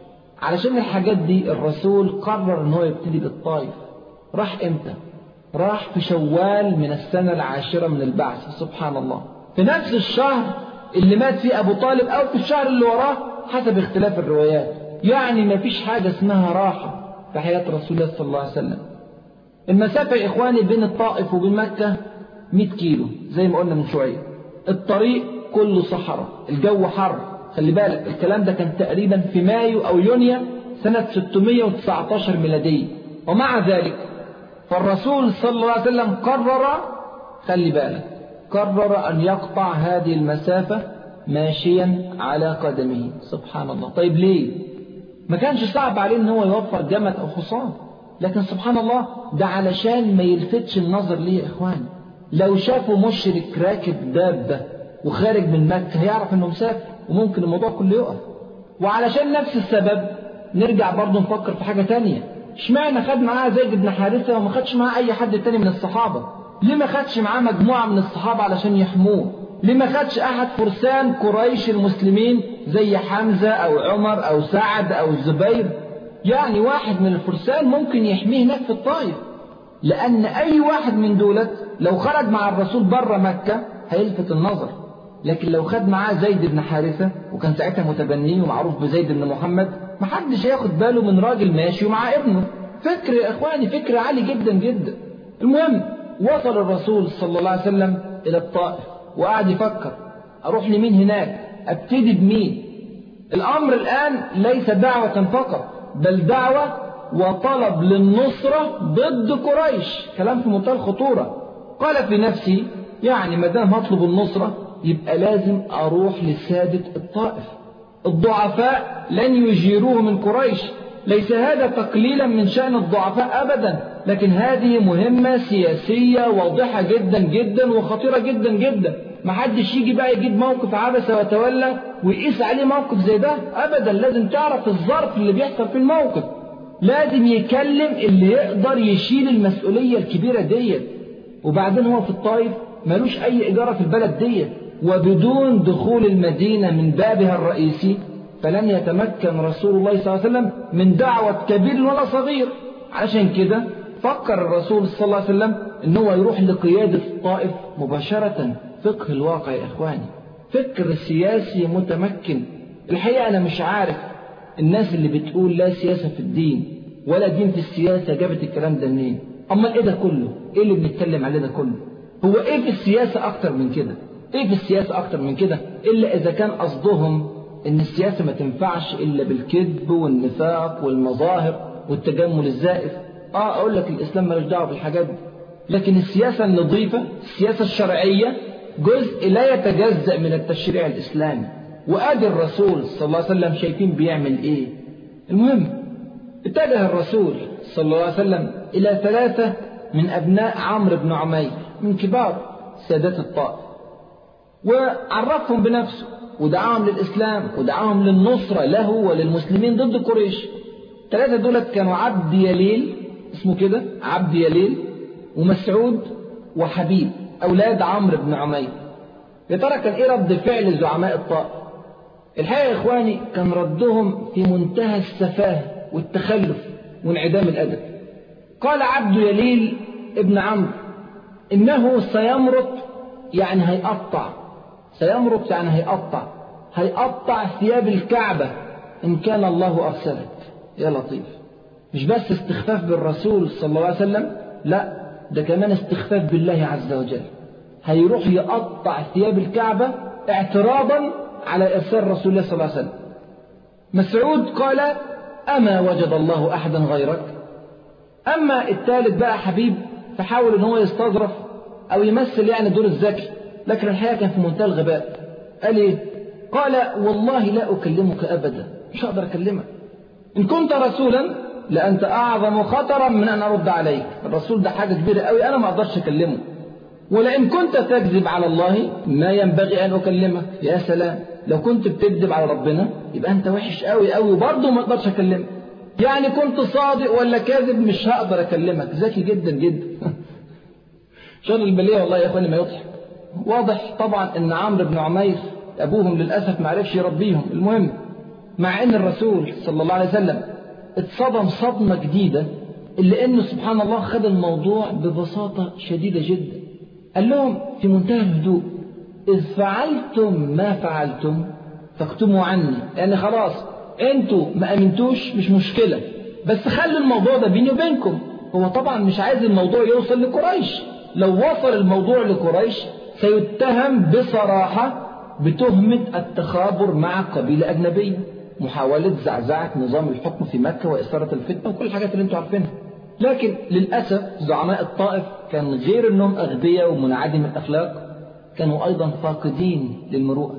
علشان الحاجات دي الرسول قرر ان هو يبتدي بالطائف راح امتى راح في شوال من السنة العاشرة من البعث سبحان الله في نفس الشهر اللي مات فيه أبو طالب أو في الشهر اللي وراه حسب اختلاف الروايات يعني ما فيش حاجة اسمها راحة في حياة رسول الله صلى الله عليه وسلم المسافة يا إخواني بين الطائف وبين مكة 100 كيلو زي ما قلنا من شوية الطريق كله صحراء الجو حر خلي بالك الكلام ده كان تقريبا في مايو أو يونيو سنة 619 ميلادية ومع ذلك فالرسول صلى الله عليه وسلم قرر خلي بالك قرر أن يقطع هذه المسافة ماشيا على قدمه سبحان الله طيب ليه ما كانش صعب عليه ان هو يوفر جمل او حصان لكن سبحان الله ده علشان ما يلفتش النظر ليه يا اخوان لو شافوا مشرك راكب دابة وخارج من مكة هيعرف انه مسافر وممكن الموضوع كله يقف وعلشان نفس السبب نرجع برضه نفكر في حاجة تانية اشمعنى خد معاه زيد بن حارثة وما خدش معاه أي حد تاني من الصحابة ليه ما خدش معاه مجموعة من الصحابة علشان يحموه ليه ما خدش أحد فرسان قريش المسلمين زي حمزة أو عمر أو سعد أو الزبير يعني واحد من الفرسان ممكن يحميه هناك في الطائف لأن أي واحد من دولت لو خرج مع الرسول بره مكة هيلفت النظر لكن لو خد معاه زيد بن حارثة وكان ساعتها متبنيه ومعروف بزيد بن محمد محدش هياخد باله من راجل ماشي ومع ابنه فكر يا إخواني فكر عالي جدا جدا المهم وصل الرسول صلى الله عليه وسلم إلى الطائف وقعد يفكر أروح لمين هناك أبتدي بمين الأمر الآن ليس دعوة فقط بل دعوة وطلب للنصرة ضد قريش كلام في منتهى الخطورة قال في نفسي يعني ما دام هطلب النصرة يبقى لازم أروح لسادة الطائف الضعفاء لن يجيروه من قريش ليس هذا تقليلا من شأن الضعفاء أبدا لكن هذه مهمة سياسية واضحة جدا جدا وخطيرة جدا جدا ما حدش يجي بقى يجيب موقف عبس وتولى ويقيس عليه موقف زي ده أبدا لازم تعرف الظرف اللي بيحصل في الموقف لازم يكلم اللي يقدر يشيل المسؤولية الكبيرة ديت وبعدين هو في الطائف ملوش أي إجارة في البلد ديت وبدون دخول المدينة من بابها الرئيسي فلن يتمكن رسول الله صلى الله عليه وسلم من دعوة كبير ولا صغير عشان كده فكر الرسول صلى الله عليه وسلم ان هو يروح لقيادة الطائف مباشرة فقه الواقع يا اخواني فكر سياسي متمكن الحقيقة انا مش عارف الناس اللي بتقول لا سياسة في الدين ولا دين في السياسة جابت الكلام ده منين امال ايه ده كله ايه اللي بنتكلم عليه ده كله هو ايه في السياسة اكتر من كده ايه في السياسة اكتر من كده الا اذا كان قصدهم ان السياسة ما تنفعش الا بالكذب والنفاق والمظاهر والتجمل الزائف اه اقول لك الاسلام ملوش دعوه بالحاجات دي لكن السياسة النظيفة السياسة الشرعية جزء لا يتجزأ من التشريع الإسلامي وآدي الرسول صلى الله عليه وسلم شايفين بيعمل إيه المهم اتجه الرسول صلى الله عليه وسلم إلى ثلاثة من أبناء عمرو بن عمير من كبار سادات الطائف وعرفهم بنفسه ودعاهم للإسلام ودعاهم للنصرة له وللمسلمين ضد قريش الثلاثة دولت كانوا عبد يليل اسمه كده عبد يليل ومسعود وحبيب أولاد عمرو بن عمير يا ترى كان إيه رد فعل زعماء الطائف الحقيقة يا إخواني كان ردهم في منتهى السفاهة والتخلف وانعدام الأدب قال عبد يليل ابن عمرو إنه سيمرط يعني هيقطع سيمرط يعني هيقطع هيقطع ثياب الكعبة إن كان الله أرسلك يا لطيف مش بس استخفاف بالرسول صلى الله عليه وسلم لا ده كمان استخفاف بالله عز وجل هيروح يقطع ثياب الكعبة اعتراضا على إرسال رسول الله صلى الله عليه وسلم مسعود قال أما وجد الله أحدا غيرك أما الثالث بقى حبيب فحاول ان هو يستظرف أو يمثل يعني دور الذكي لكن الحقيقة كان في منتهى الغباء قال إيه قال والله لا أكلمك أبدا مش هقدر أكلمك إن كنت رسولا لأنت أعظم خطرا من أن أرد عليك الرسول ده حاجة كبيرة قوي أنا ما أقدرش أكلمه ولئن كنت تكذب على الله ما ينبغي أن أكلمك يا سلام لو كنت بتكذب على ربنا يبقى أنت وحش قوي قوي وبرضه ما أقدرش أكلمك يعني كنت صادق ولا كاذب مش هقدر أكلمك ذكي جدا جدا شر البلية والله يا إخواني ما يضحك واضح طبعا أن عمرو بن عمير أبوهم للأسف ما عرفش يربيهم المهم مع أن الرسول صلى الله عليه وسلم اتصدم صدمة جديدة إلا أنه سبحان الله خد الموضوع ببساطة شديدة جدا قال لهم في منتهى الهدوء إذ فعلتم ما فعلتم فاكتموا عني يعني خلاص انتوا ما امنتوش مش مشكلة بس خلوا الموضوع ده بيني وبينكم هو طبعا مش عايز الموضوع يوصل لقريش لو وصل الموضوع لقريش سيتهم بصراحة بتهمة التخابر مع قبيلة أجنبية محاولة زعزعة نظام الحكم في مكة وإثارة الفتنة وكل الحاجات اللي انتوا عارفينها لكن للأسف زعماء الطائف كان غير أنهم أغبياء ومنعدم الأخلاق كانوا أيضا فاقدين للمروءة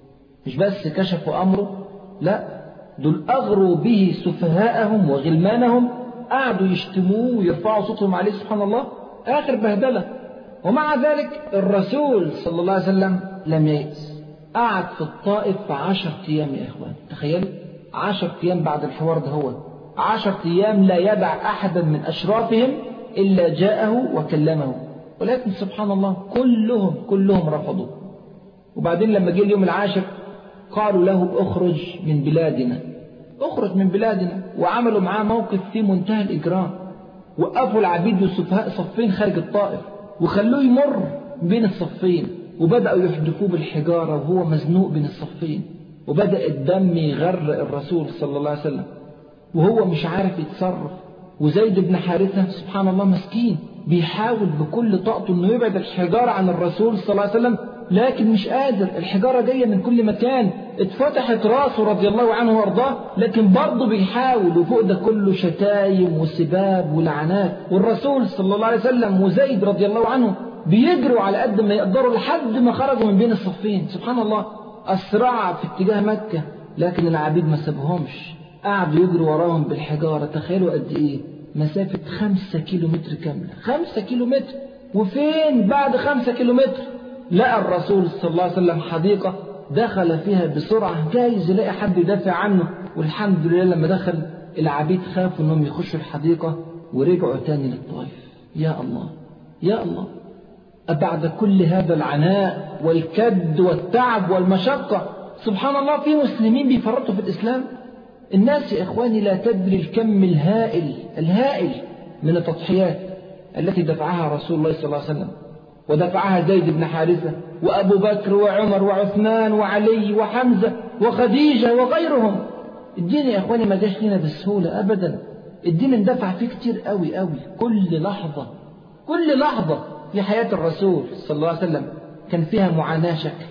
مش بس كشفوا أمره لا دول أغروا به سفهاءهم وغلمانهم قعدوا يشتموه ويرفعوا صوتهم عليه سبحان الله آخر بهدلة ومع ذلك الرسول صلى الله عليه وسلم لم ييأس قعد في الطائف عشر أيام يا إخوان تخيل عشر أيام بعد الحوار ده هو عشر أيام لا يدع أحدا من أشرافهم إلا جاءه وكلمه ولكن سبحان الله كلهم كلهم رفضوا وبعدين لما جه اليوم العاشر قالوا له اخرج من بلادنا اخرج من بلادنا وعملوا معاه موقف في منتهى الإجرام وقفوا العبيد والسفهاء صفين خارج الطائف وخلوه يمر بين الصفين وبدأوا يحدفوه بالحجارة وهو مزنوق بين الصفين وبدأ الدم يغرق الرسول صلى الله عليه وسلم وهو مش عارف يتصرف وزيد بن حارثة سبحان الله مسكين بيحاول بكل طاقته انه يبعد الحجارة عن الرسول صلى الله عليه وسلم لكن مش قادر الحجارة جاية من كل مكان اتفتحت راسه رضي الله عنه وارضاه لكن برضه بيحاول وفوق ده كله شتايم وسباب ولعنات والرسول صلى الله عليه وسلم وزيد رضي الله عنه بيجروا على قد ما يقدروا لحد ما خرجوا من بين الصفين سبحان الله أسرع في اتجاه مكة لكن العبيد ما سابهمش قعدوا يجروا وراهم بالحجارة تخيلوا قد إيه مسافة خمسة كيلو متر كاملة خمسة كيلو متر وفين بعد خمسة كيلو متر لقى الرسول صلى الله عليه وسلم حديقة دخل فيها بسرعة جايز يلاقي حد يدافع عنه والحمد لله لما دخل العبيد خافوا انهم يخشوا الحديقة ورجعوا تاني للطائف يا الله يا الله أبعد كل هذا العناء والكد والتعب والمشقة سبحان الله في مسلمين بيفرطوا في الإسلام الناس يا إخواني لا تدري الكم الهائل الهائل من التضحيات التي دفعها رسول الله صلى الله عليه وسلم ودفعها زيد بن حارثة وأبو بكر وعمر وعثمان وعلي وحمزة وخديجة وغيرهم الدين يا إخواني ما جاش لنا بالسهولة أبدا الدين اندفع فيه كتير قوي قوي كل لحظة كل لحظة في حياة الرسول صلى الله عليه وسلم كان فيها معاناة شكل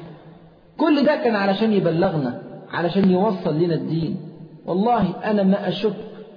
كل ده كان علشان يبلغنا علشان يوصل لنا الدين والله أنا ما أشك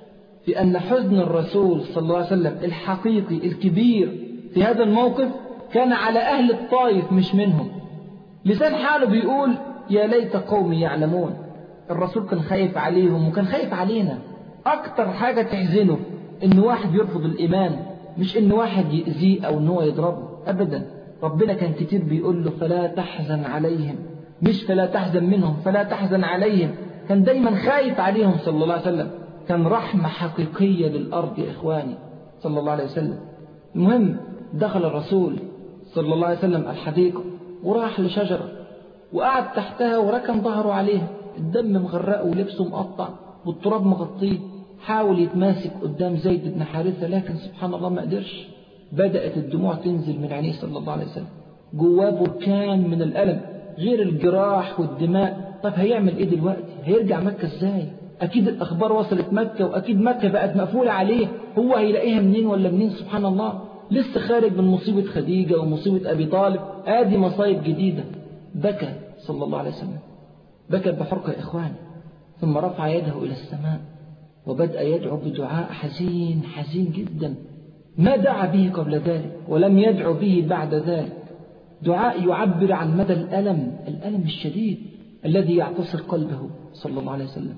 في أن حزن الرسول صلى الله عليه وسلم الحقيقي الكبير في هذا الموقف كان على أهل الطائف مش منهم لسان حاله بيقول يا ليت قومي يعلمون الرسول كان خايف عليهم وكان خايف علينا أكتر حاجة تحزنه إن واحد يرفض الإيمان مش إن واحد يأذيه أو إن هو يضربه أبدا ربنا كان كتير بيقول له فلا تحزن عليهم مش فلا تحزن منهم فلا تحزن عليهم كان دايما خايف عليهم صلى الله عليه وسلم كان رحمة حقيقية للأرض يا إخواني صلى الله عليه وسلم المهم دخل الرسول صلى الله عليه وسلم الحديقة وراح لشجرة وقعد تحتها وركن ظهره عليها الدم مغرقه ولبسه مقطع والتراب مغطيه حاول يتماسك قدام زيد بن حارثة لكن سبحان الله ما قدرش بدأت الدموع تنزل من عينيه صلى الله عليه وسلم جواه بركان من الألم غير الجراح والدماء طب هيعمل ايه دلوقتي هيرجع مكة ازاي اكيد الاخبار وصلت مكة واكيد مكة بقت مقفولة عليه هو هيلاقيها منين ولا منين سبحان الله لسه خارج من مصيبة خديجة ومصيبة ابي طالب ادي مصايب جديدة بكى صلى الله عليه وسلم بكى بحرقة يا اخواني ثم رفع يده الى السماء وبدأ يدعو بدعاء حزين حزين جدا ما دعا به قبل ذلك ولم يدعو به بعد ذلك دعاء يعبر عن مدى الألم الألم الشديد الذي يعتصر قلبه صلى الله عليه وسلم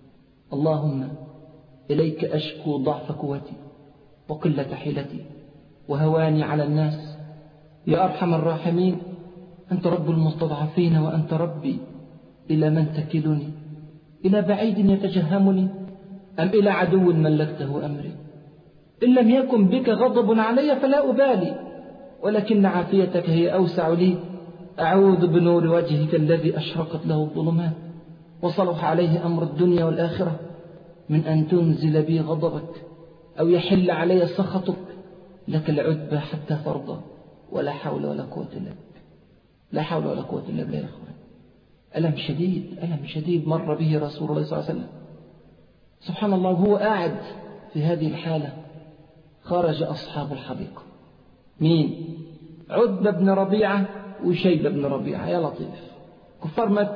اللهم إليك أشكو ضعف قوتي وقلة حيلتي وهواني على الناس يا أرحم الراحمين أنت رب المستضعفين وأنت ربي إلى من تكلني إلى بعيد يتجهمني أم إلى عدو ملكته أمري إن لم يكن بك غضب علي فلا أبالي ولكن عافيتك هي أوسع لي أعوذ بنور وجهك الذي أشرقت له الظلمات وصلح عليه أمر الدنيا والآخرة من أن تنزل بي غضبك أو يحل علي سخطك لك العتبى حتى ترضى ولا حول ولا قوة إلا بك لا حول ولا قوة إلا بالله يا إخوان ألم شديد ألم شديد مر به رسول الله صلى الله عليه وسلم سبحان الله وهو قاعد في هذه الحالة خرج أصحاب الحديقة مين عتبة بن ربيعة وشيبة بن ربيعة يا لطيف كفار مكة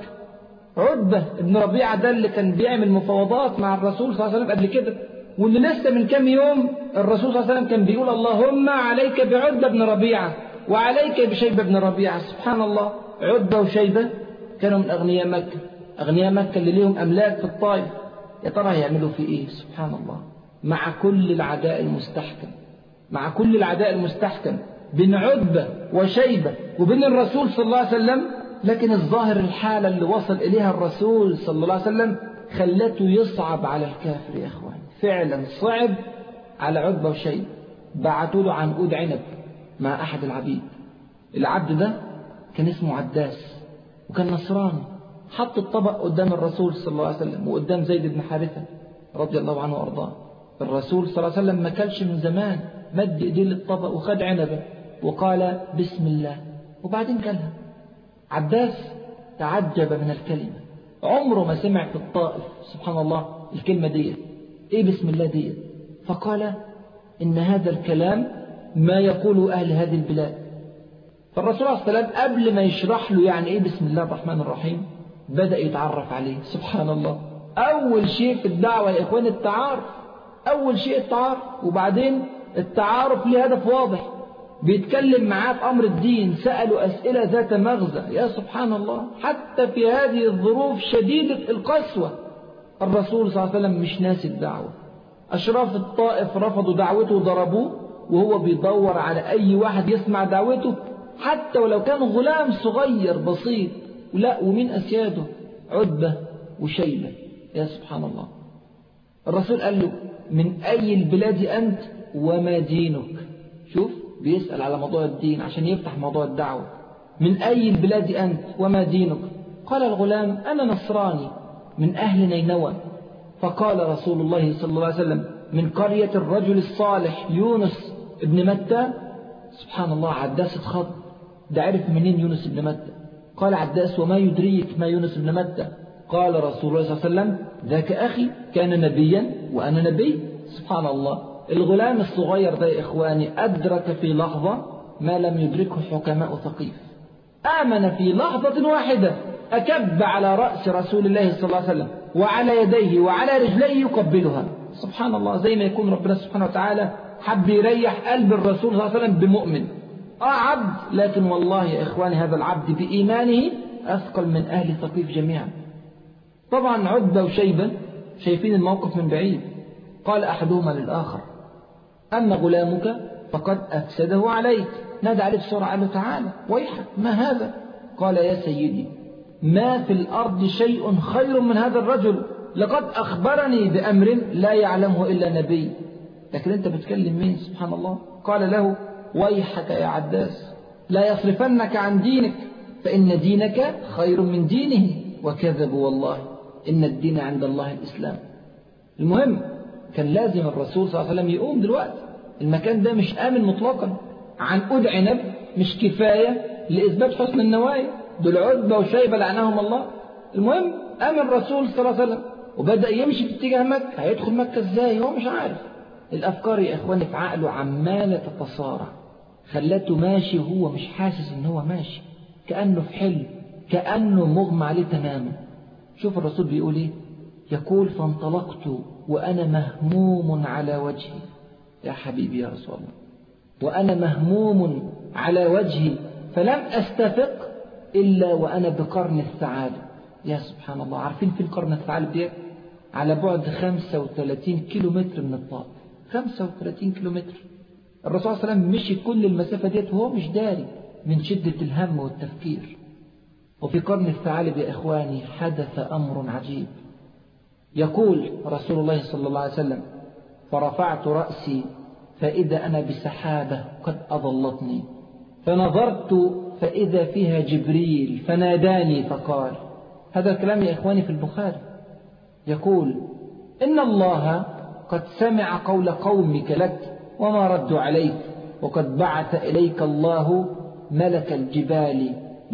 عتبة بن ربيعة ده اللي كان بيعمل مفاوضات مع الرسول صلى الله عليه وسلم قبل كده واللي لسه من كام يوم الرسول صلى الله عليه وسلم كان بيقول اللهم عليك بعتبة بن ربيعة وعليك بشيبة بن ربيعة سبحان الله عتبة وشيبة كانوا من أغنياء مكة أغنياء مكة اللي ليهم أملاك في الطائف يا ترى هيعملوا في إيه سبحان الله مع كل العداء المستحكم مع كل العداء المستحكم بين عتبة وشيبة وبين الرسول صلى الله عليه وسلم لكن الظاهر الحالة اللي وصل إليها الرسول صلى الله عليه وسلم خلته يصعب على الكافر يا إخوان فعلا صعب على عتبة وشيبة بعتوا له عنقود عنب مع أحد العبيد العبد ده كان اسمه عداس وكان نصراني حط الطبق قدام الرسول صلى الله عليه وسلم وقدام زيد بن حارثة رضي الله عنه وأرضاه الرسول صلى الله عليه وسلم ما كلش من زمان مد ايديه للطبق وخد عنبه وقال بسم الله وبعدين كلها عباس تعجب من الكلمة عمره ما سمع في الطائف سبحان الله الكلمة دي ايه بسم الله دي فقال ان هذا الكلام ما يقوله اهل هذه البلاد فالرسول عليه الصلاة والسلام قبل ما يشرح له يعني ايه بسم الله الرحمن الرحيم بدأ يتعرف عليه سبحان الله أول شيء في الدعوة يا إخوان التعارف أول شيء التعارف وبعدين التعارف له هدف واضح بيتكلم معاه في أمر الدين سألوا أسئلة ذات مغزى يا سبحان الله حتى في هذه الظروف شديدة القسوة الرسول صلى الله عليه وسلم مش ناسي الدعوة أشراف الطائف رفضوا دعوته وضربوه وهو بيدور على أي واحد يسمع دعوته حتى ولو كان غلام صغير بسيط لا ومين أسياده عتبة وشيبة يا سبحان الله الرسول قال له من أي البلاد أنت وما دينك شوف بيسأل على موضوع الدين عشان يفتح موضوع الدعوة من أي البلاد أنت وما دينك قال الغلام أنا نصراني من أهل نينوى فقال رسول الله صلى الله عليه وسلم من قرية الرجل الصالح يونس ابن متى سبحان الله عداس اتخض ده عرف منين يونس ابن متى قال عداس وما يدريك ما يونس ابن متى قال رسول الله صلى الله عليه وسلم ذاك أخي كان نبيا وأنا نبي سبحان الله الغلام الصغير ده يا إخواني أدرك في لحظة ما لم يدركه حكماء ثقيف آمن في لحظة واحدة أكب على رأس رسول الله صلى الله عليه وسلم وعلى يديه وعلى رجليه يقبلها سبحان الله زي ما يكون ربنا سبحانه وتعالى حب يريح قلب الرسول صلى الله عليه وسلم بمؤمن آه عبد لكن والله يا إخواني هذا العبد بإيمانه أثقل من أهل ثقيف جميعا طبعا عدة وشيبة شايفين الموقف من بعيد قال أحدهما للآخر أما غلامك فقد أفسده عليك نادى عليه بسرعة قال له تعالى ويحك ما هذا قال يا سيدي ما في الأرض شيء خير من هذا الرجل لقد أخبرني بأمر لا يعلمه إلا نبي لكن أنت بتكلم مين سبحان الله قال له ويحك يا عداس لا يصرفنك عن دينك فإن دينك خير من دينه وكذبوا والله إن الدين عند الله الإسلام المهم كان لازم الرسول صلى الله عليه وسلم يقوم دلوقتي المكان ده مش آمن مطلقا عنقود عنب مش كفاية لإثبات حسن النوايا دول عتبة وشيبة لعنهم الله المهم قام الرسول صلى الله عليه وسلم وبدأ يمشي في اتجاه مكة هيدخل مكة ازاي هو مش عارف الأفكار يا إخواني في عقله عمالة تتصارع خلته ماشي وهو مش حاسس إن هو ماشي كأنه في حلم كأنه مغمى عليه تماما شوف الرسول بيقول إيه يقول فانطلقت وأنا مهموم على وجهي يا حبيبي يا رسول الله وأنا مهموم على وجهي فلم أستفق إلا وأنا بقرن الثعالب يا سبحان الله عارفين فين قرن الثعالب دي على بعد 35 كيلو متر من الطائف 35 كيلو متر الرسول صلى الله عليه وسلم مشي كل المسافة ديت وهو مش داري من شدة الهم والتفكير وفي قرن الثعالب يا إخواني حدث أمر عجيب يقول رسول الله صلى الله عليه وسلم فرفعت رأسي فإذا أنا بسحابة قد أظلتني فنظرت فإذا فيها جبريل فناداني فقال هذا الكلام يا إخواني في البخاري يقول إن الله قد سمع قول قومك لك وما ردوا عليك وقد بعث إليك الله ملك الجبال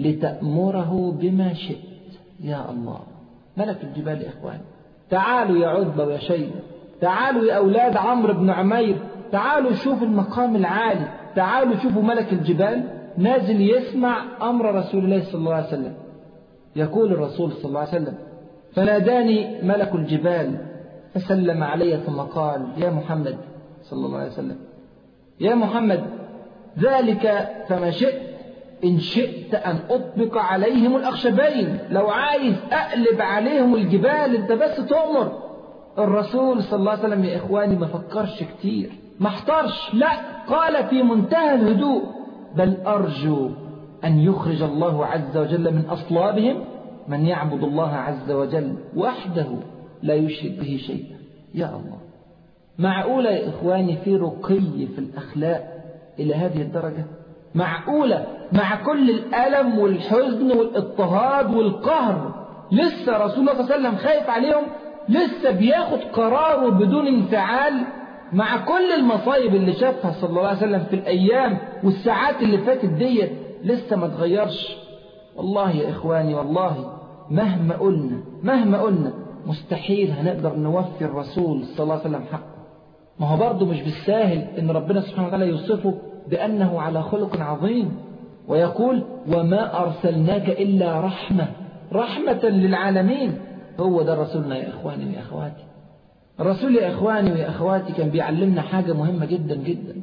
لتأمره بما شئت يا الله ملك الجبال يا إخواني تعالوا يا عتبة ويا شيبة تعالوا يا أولاد عمرو بن عمير تعالوا شوفوا المقام العالي تعالوا شوفوا ملك الجبال نازل يسمع أمر رسول الله صلى الله عليه وسلم يقول الرسول صلى الله عليه وسلم فناداني ملك الجبال فسلم علي ثم قال يا محمد صلى الله عليه وسلم يا محمد ذلك فما شئت إن شئت أن أطبق عليهم الأخشبين لو عايز أقلب عليهم الجبال أنت بس تؤمر الرسول صلى الله عليه وسلم يا إخواني ما فكرش كتير ما احترش لا قال في منتهى الهدوء بل أرجو أن يخرج الله عز وجل من أصلابهم من يعبد الله عز وجل وحده لا يشرك به شيئا يا الله معقولة يا إخواني في رقي في الأخلاق إلى هذه الدرجة معقولة مع كل الألم والحزن والاضطهاد والقهر لسه رسول الله صلى الله عليه وسلم خايف عليهم لسه بياخد قراره بدون انفعال مع كل المصايب اللي شافها صلى الله عليه وسلم في الأيام والساعات اللي فاتت ديت لسه ما تغيرش والله يا إخواني والله مهما قلنا مهما قلنا مستحيل هنقدر نوفي الرسول صلى الله عليه وسلم حقه ما هو برضه مش بالساهل ان ربنا سبحانه وتعالى يوصفه بأنه على خلق عظيم ويقول وما أرسلناك إلا رحمة رحمة للعالمين هو ده رسولنا يا إخواني ويا أخواتي الرسول يا إخواني ويا أخواتي كان بيعلمنا حاجة مهمة جدا جدا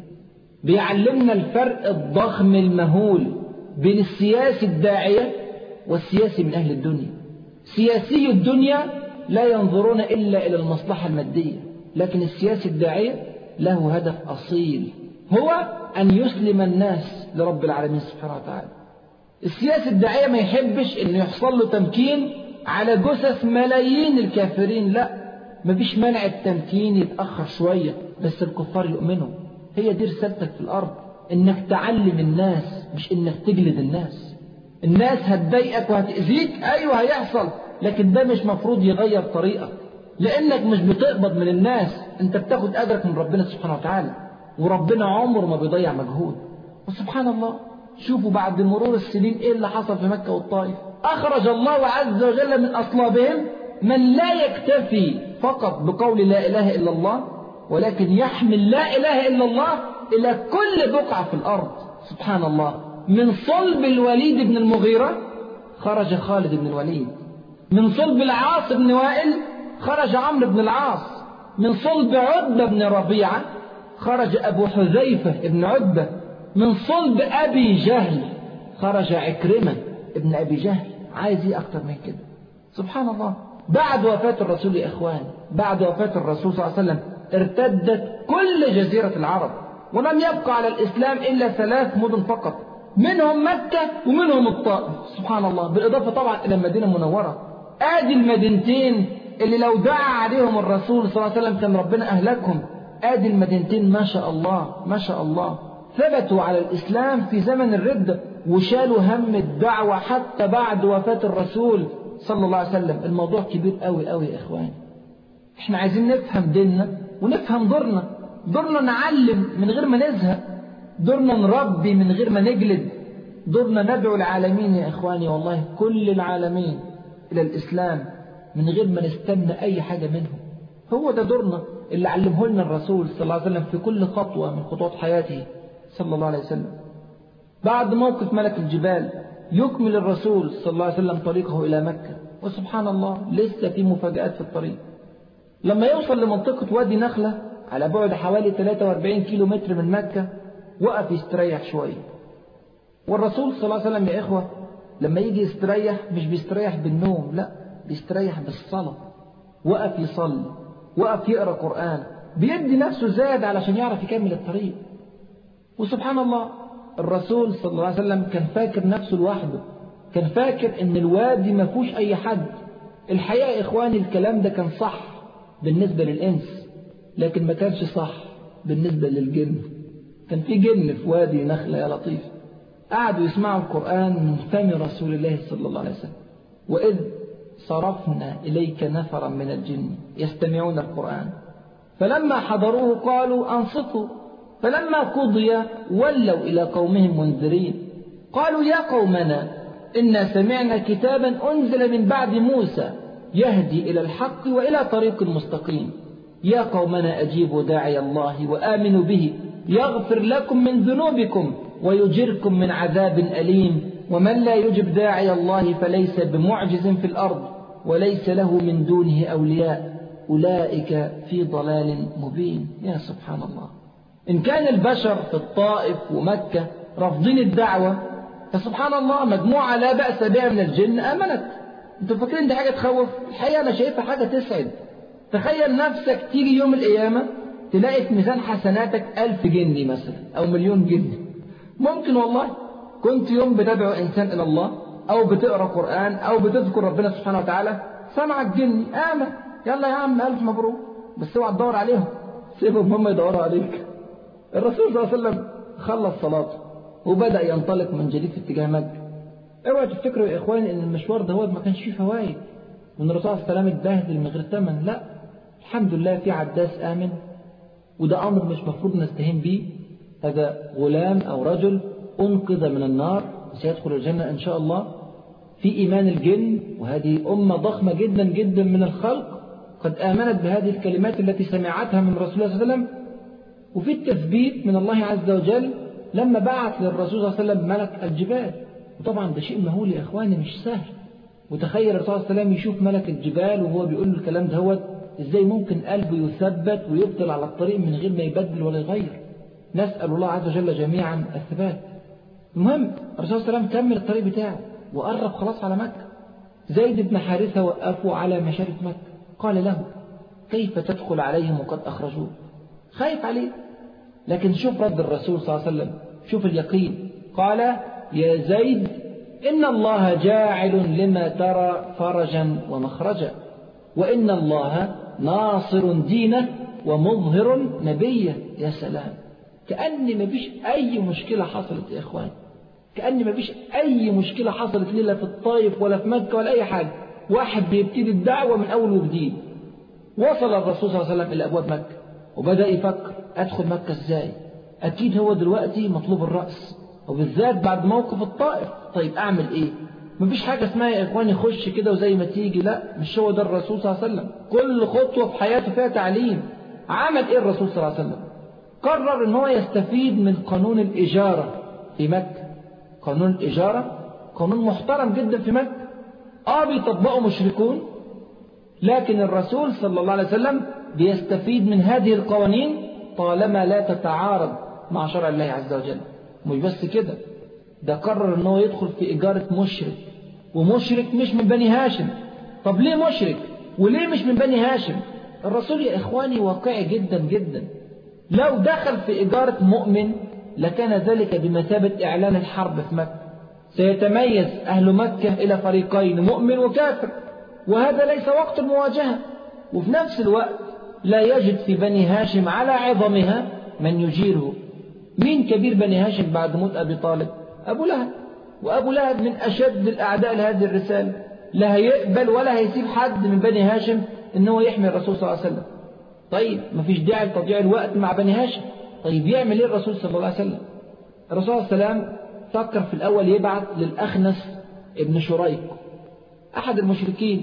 بيعلمنا الفرق الضخم المهول بين السياسي الداعية والسياسي من أهل الدنيا سياسي الدنيا لا ينظرون إلا إلى المصلحة المادية لكن السياسي الداعية له هدف أصيل هو أن يسلم الناس لرب العالمين سبحانه وتعالى السياسي الداعية ما يحبش أن يحصل له تمكين على جثث ملايين الكافرين لا مفيش مانع التمكين يتأخر شوية بس الكفار يؤمنوا هي دي رسالتك في الأرض إنك تعلم الناس مش إنك تجلد الناس الناس هتضايقك وهتأذيك أيوه هيحصل لكن ده مش مفروض يغير طريقك لأنك مش بتقبض من الناس أنت بتاخد أجرك من ربنا سبحانه وتعالى وربنا عمره ما بيضيع مجهود وسبحان الله شوفوا بعد مرور السنين إيه اللي حصل في مكة والطائف أخرج الله عز وجل من أصلابهم من لا يكتفي فقط بقول لا إله إلا الله ولكن يحمل لا إله إلا الله إلى كل بقعة في الأرض سبحان الله من صلب الوليد بن المغيرة خرج خالد بن الوليد من صلب العاص بن وائل خرج عمرو بن العاص من صلب عتبة بن ربيعة خرج أبو حذيفة بن عتبة من صلب أبي جهل خرج عكرمة ابن أبي جهل عايز ايه أكتر من كده سبحان الله بعد وفاة الرسول يا إخوان بعد وفاة الرسول صلى الله عليه وسلم ارتدت كل جزيرة العرب ولم يبقى على الإسلام إلا ثلاث مدن فقط منهم مكة ومنهم الطائف سبحان الله بالإضافة طبعا إلى المدينة المنورة آدي المدينتين اللي لو دعا عليهم الرسول صلى الله عليه وسلم كان ربنا أهلكهم آدي المدينتين ما شاء الله ما شاء الله ثبتوا على الإسلام في زمن الردة وشالوا هم الدعوة حتى بعد وفاة الرسول صلى الله عليه وسلم الموضوع كبير قوي قوي يا إخواني احنا عايزين نفهم ديننا ونفهم دورنا دورنا نعلم من غير ما نزهق دورنا نربي من غير ما نجلد دورنا ندعو العالمين يا إخواني والله كل العالمين إلى الإسلام من غير ما نستنى أي حاجة منهم هو ده دورنا اللي علمه لنا الرسول صلى الله عليه وسلم في كل خطوة من خطوات حياته صلى الله عليه وسلم بعد موقف ملك الجبال يكمل الرسول صلى الله عليه وسلم طريقه إلى مكة وسبحان الله لسه في مفاجآت في الطريق لما يوصل لمنطقة وادي نخلة على بعد حوالي 43 كيلو متر من مكة وقف يستريح شوية والرسول صلى الله عليه وسلم يا إخوة لما يجي يستريح مش بيستريح بالنوم لا بيستريح بالصلاة وقف يصلي وقف يقرأ قرآن بيدي نفسه زاد علشان يعرف يكمل الطريق وسبحان الله الرسول صلى الله عليه وسلم كان فاكر نفسه لوحده كان فاكر ان الوادي ما فيهوش اي حد الحقيقة يا اخواني الكلام ده كان صح بالنسبة للانس لكن ما كانش صح بالنسبة للجن كان في جن في وادي نخلة يا لطيف قعدوا يسمعوا القرآن من فم رسول الله صلى الله عليه وسلم وإذ صرفنا إليك نفرا من الجن يستمعون القرآن فلما حضروه قالوا أنصتوا فلما قضي ولوا إلى قومهم منذرين قالوا يا قومنا إنا سمعنا كتابا أنزل من بعد موسى يهدي إلى الحق وإلى طريق مستقيم يا قومنا أجيبوا داعي الله وآمنوا به يغفر لكم من ذنوبكم ويجركم من عذاب أليم ومن لا يجب داعي الله فليس بمعجز في الأرض وليس له من دونه أولياء أولئك في ضلال مبين يا سبحان الله إن كان البشر في الطائف ومكة رافضين الدعوة فسبحان الله مجموعة لا بأس بها من الجن آمنت انتوا فاكرين دي حاجة تخوف الحقيقة أنا شايفها حاجة تسعد تخيل نفسك تيجي يوم القيامة تلاقي في ميزان حسناتك ألف جني مثلا أو مليون جني ممكن والله كنت يوم بتدعو إنسان إلى الله أو بتقرأ قرآن أو بتذكر ربنا سبحانه وتعالى سمعك جني آمن يلا يا عم ألف مبروك بس اوعى تدور عليهم سيبهم هم يدوروا عليك الرسول صلى الله عليه وسلم خلص صلاته وبدأ ينطلق من جديد في اتجاه مكة اوعوا تفتكروا يا اخواني ان المشوار ده هو ما كانش فيه فوائد وان الرسول صلى الله عليه وسلم اتبهدل من غير ثمن لا الحمد لله في عداس آمن وده أمر مش مفروض نستهين به هذا غلام أو رجل أنقذ من النار وسيدخل الجنة إن شاء الله في إيمان الجن وهذه أمة ضخمة جدا جدا من الخلق قد آمنت بهذه الكلمات التي سمعتها من رسول الله صلى الله عليه وسلم وفي التثبيت من الله عز وجل لما بعث للرسول صلى الله عليه وسلم ملك الجبال وطبعا ده شيء مهول يا إخواني مش سهل وتخيل الرسول صلى الله عليه وسلم يشوف ملك الجبال وهو بيقول له الكلام دهوت ازاي ممكن قلبه يثبت ويفضل على الطريق من غير ما يبدل ولا يغير نسأل الله عز وجل جميعا الثبات المهم الرسول صلى الله عليه وسلم كمل الطريق بتاعه وقرب خلاص على مكة زيد بن حارثة وقفوا على مشارف مكة قال له كيف تدخل عليهم وقد أخرجوك خايف عليه لكن شوف رد الرسول صلى الله عليه وسلم شوف اليقين قال يا زيد إن الله جاعل لما ترى فرجا ومخرجا وإن الله ناصر دينه ومظهر نبيه يا سلام كأن ما فيش أي مشكلة حصلت يا إخوان كأن ما فيش أي مشكلة حصلت لا في الطائف ولا في مكة ولا أي حاجة واحد بيبتدي الدعوة من أول وجديد وصل الرسول صلى الله عليه وسلم إلى أبواب مكة وبدأ يفكر أدخل مكة إزاي أكيد هو دلوقتي مطلوب الرأس وبالذات بعد موقف الطائف طيب أعمل إيه مفيش حاجة اسمها يا إخواني خش كده وزي ما تيجي لا مش هو ده الرسول صلى الله عليه وسلم كل خطوة في حياته فيها تعليم عمل إيه الرسول صلى الله عليه وسلم قرر ان هو يستفيد من قانون الإجارة في مكة قانون الإجارة قانون محترم جدا في مكة آه بيطبقوا مشركون لكن الرسول صلى الله عليه وسلم بيستفيد من هذه القوانين طالما لا تتعارض مع شرع الله عز وجل مش بس كده ده قرر ان هو يدخل في إجارة مشرك ومشرك مش من بني هاشم طب ليه مشرك وليه مش من بني هاشم الرسول يا إخواني واقعي جدا جدا لو دخل في إجارة مؤمن لكان ذلك بمثابة إعلان الحرب في مكة سيتميز أهل مكة إلى فريقين مؤمن وكافر وهذا ليس وقت المواجهة وفي نفس الوقت لا يجد في بني هاشم على عظمها من يجيره مين كبير بني هاشم بعد موت أبي طالب أبو لهب وأبو لهب من أشد الأعداء لهذه الرسالة لا هيقبل ولا هيسيب حد من بني هاشم إن هو يحمي الرسول صلى الله عليه وسلم طيب مفيش داعي لتضييع الوقت مع بني هاشم طيب يعمل ايه الرسول صلى الله عليه وسلم الرسول صلى الله عليه وسلم فكر في الأول يبعث للأخنس ابن شريق أحد المشركين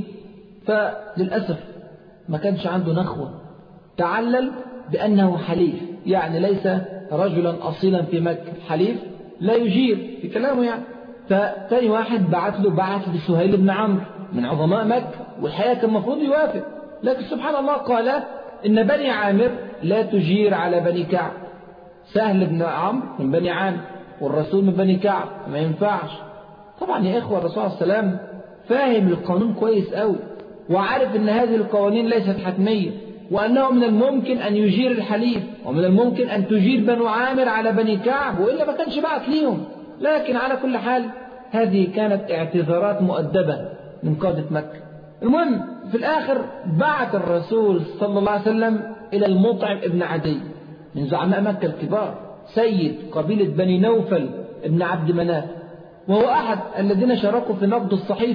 فللأسف ما كانش عنده نخوة تعلل بأنه حليف يعني ليس رجلا أصيلا في مكة حليف لا يجير في كلامه يعني فتاني واحد بعت له بعت لسهيل بن عمرو من عظماء مكة والحقيقة كان المفروض يوافق لكن سبحان الله قال إن بني عامر لا تجير على بني كعب سهل بن عمرو من بني عامر والرسول من بني كعب ما ينفعش طبعا يا إخوة الرسول عليه السلام فاهم القانون كويس قوي وعارف أن هذه القوانين ليست حتمية وأنه من الممكن أن يجير الحليف ومن الممكن أن تجير بنو عامر على بني كعب وإلا ما كانش بعت ليهم لكن على كل حال هذه كانت اعتذارات مؤدبة من قادة مكة المهم في الآخر بعت الرسول صلى الله عليه وسلم إلى المطعم ابن عدي من زعماء مكة الكبار سيد قبيلة بني نوفل ابن عبد مناف وهو أحد الذين شاركوا في نبض الصحيفة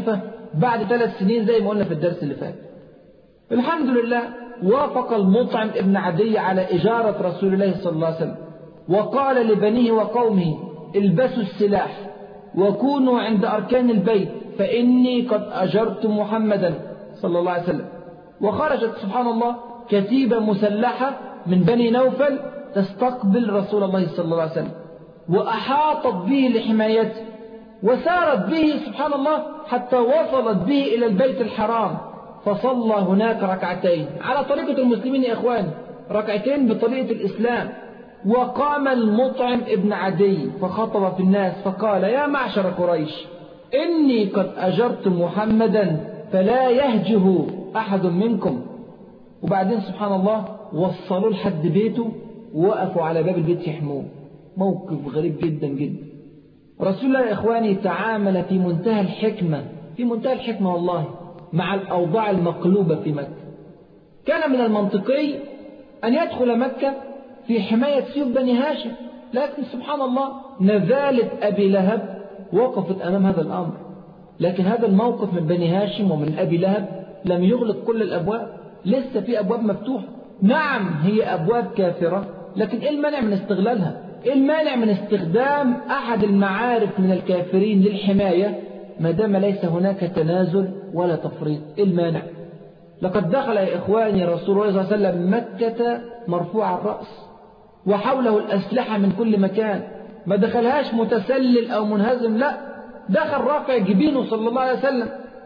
بعد ثلاث سنين زي ما قلنا في الدرس اللي فات الحمد لله وافق المطعم ابن عدي على إجارة رسول الله صلى الله عليه وسلم وقال لبنيه وقومه البسوا السلاح وكونوا عند أركان البيت فإني قد أجرت محمدا صلى الله عليه وسلم وخرجت سبحان الله كتيبة مسلحة من بني نوفل تستقبل رسول الله صلى الله عليه وسلم وأحاطت به لحمايته وسارت به سبحان الله حتى وصلت به إلى البيت الحرام فصلى هناك ركعتين على طريقة المسلمين يا إخوان ركعتين بطريقة الإسلام وقام المطعم ابن عدي فخطب في الناس فقال يا معشر قريش إني قد أجرت محمدا فلا يهجه أحد منكم وبعدين سبحان الله وصلوا لحد بيته ووقفوا على باب البيت يحموه موقف غريب جدا جدا رسول الله يا إخواني تعامل في منتهى الحكمة في منتهى الحكمة والله مع الأوضاع المقلوبة في مكة كان من المنطقي أن يدخل مكة في حماية سيوف بني هاشم لكن سبحان الله نزالة أبي لهب وقفت أمام هذا الأمر لكن هذا الموقف من بني هاشم ومن أبي لهب لم يغلق كل الأبواب لسه في أبواب مفتوحة نعم هي أبواب كافرة لكن إيه المانع من استغلالها إيه المانع من استخدام أحد المعارف من الكافرين للحماية ما دام ليس هناك تنازل ولا تفريط إيه المانع لقد دخل يا إخواني رسول الله صلى الله عليه وسلم مكة مرفوع الرأس وحوله الأسلحة من كل مكان ما دخلهاش متسلل أو منهزم لا دخل رافع جبينه صلى الله عليه وسلم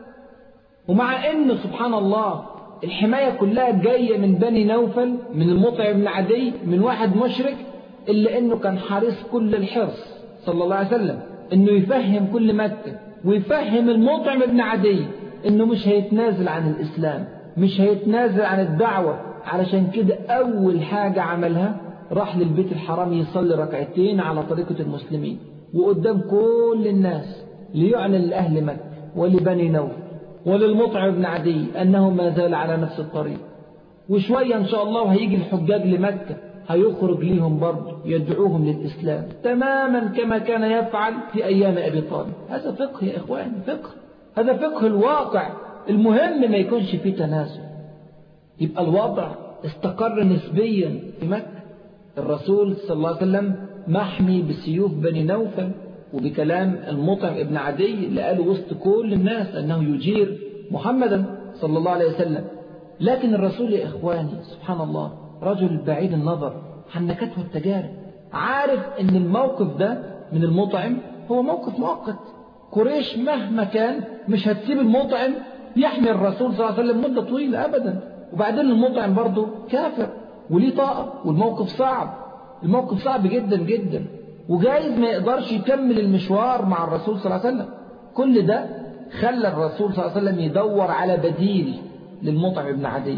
ومع أن سبحان الله الحماية كلها جاية من بني نوفل من المطعم بن عدي من واحد مشرك إلا أنه كان حريص كل الحرص صلى الله عليه وسلم أنه يفهم كل مكة ويفهم المطعم بن عدي أنه مش هيتنازل عن الإسلام مش هيتنازل عن الدعوة علشان كده أول حاجة عملها راح للبيت الحرام يصلي ركعتين على طريقة المسلمين وقدام كل الناس ليعلن لأهل مكة ولبني نوف وللمطعم بن عدي أنه ما زال على نفس الطريق وشوية إن شاء الله هيجي الحجاج لمكة هيخرج ليهم برضه يدعوهم للإسلام تماما كما كان يفعل في أيام أبي طالب هذا فقه يا إخواني فقه هذا فقه الواقع المهم ما يكونش فيه تنازل يبقى الوضع استقر نسبيا في مكة الرسول صلى الله عليه وسلم محمي بسيوف بني نوفل وبكلام المطعم ابن عدي اللي قاله وسط كل الناس أنه يجير محمدا صلى الله عليه وسلم لكن الرسول يا إخواني سبحان الله رجل بعيد النظر حنكته التجارب عارف أن الموقف ده من المطعم هو موقف مؤقت قريش مهما كان مش هتسيب المطعم يحمي الرسول صلى الله عليه وسلم مدة طويلة أبدا وبعدين المطعم برضه كافر وليه طاقة والموقف صعب الموقف صعب جدا جدا وجايز ما يقدرش يكمل المشوار مع الرسول صلى الله عليه وسلم كل ده خلى الرسول صلى الله عليه وسلم يدور على بديل للمطعم ابن عدي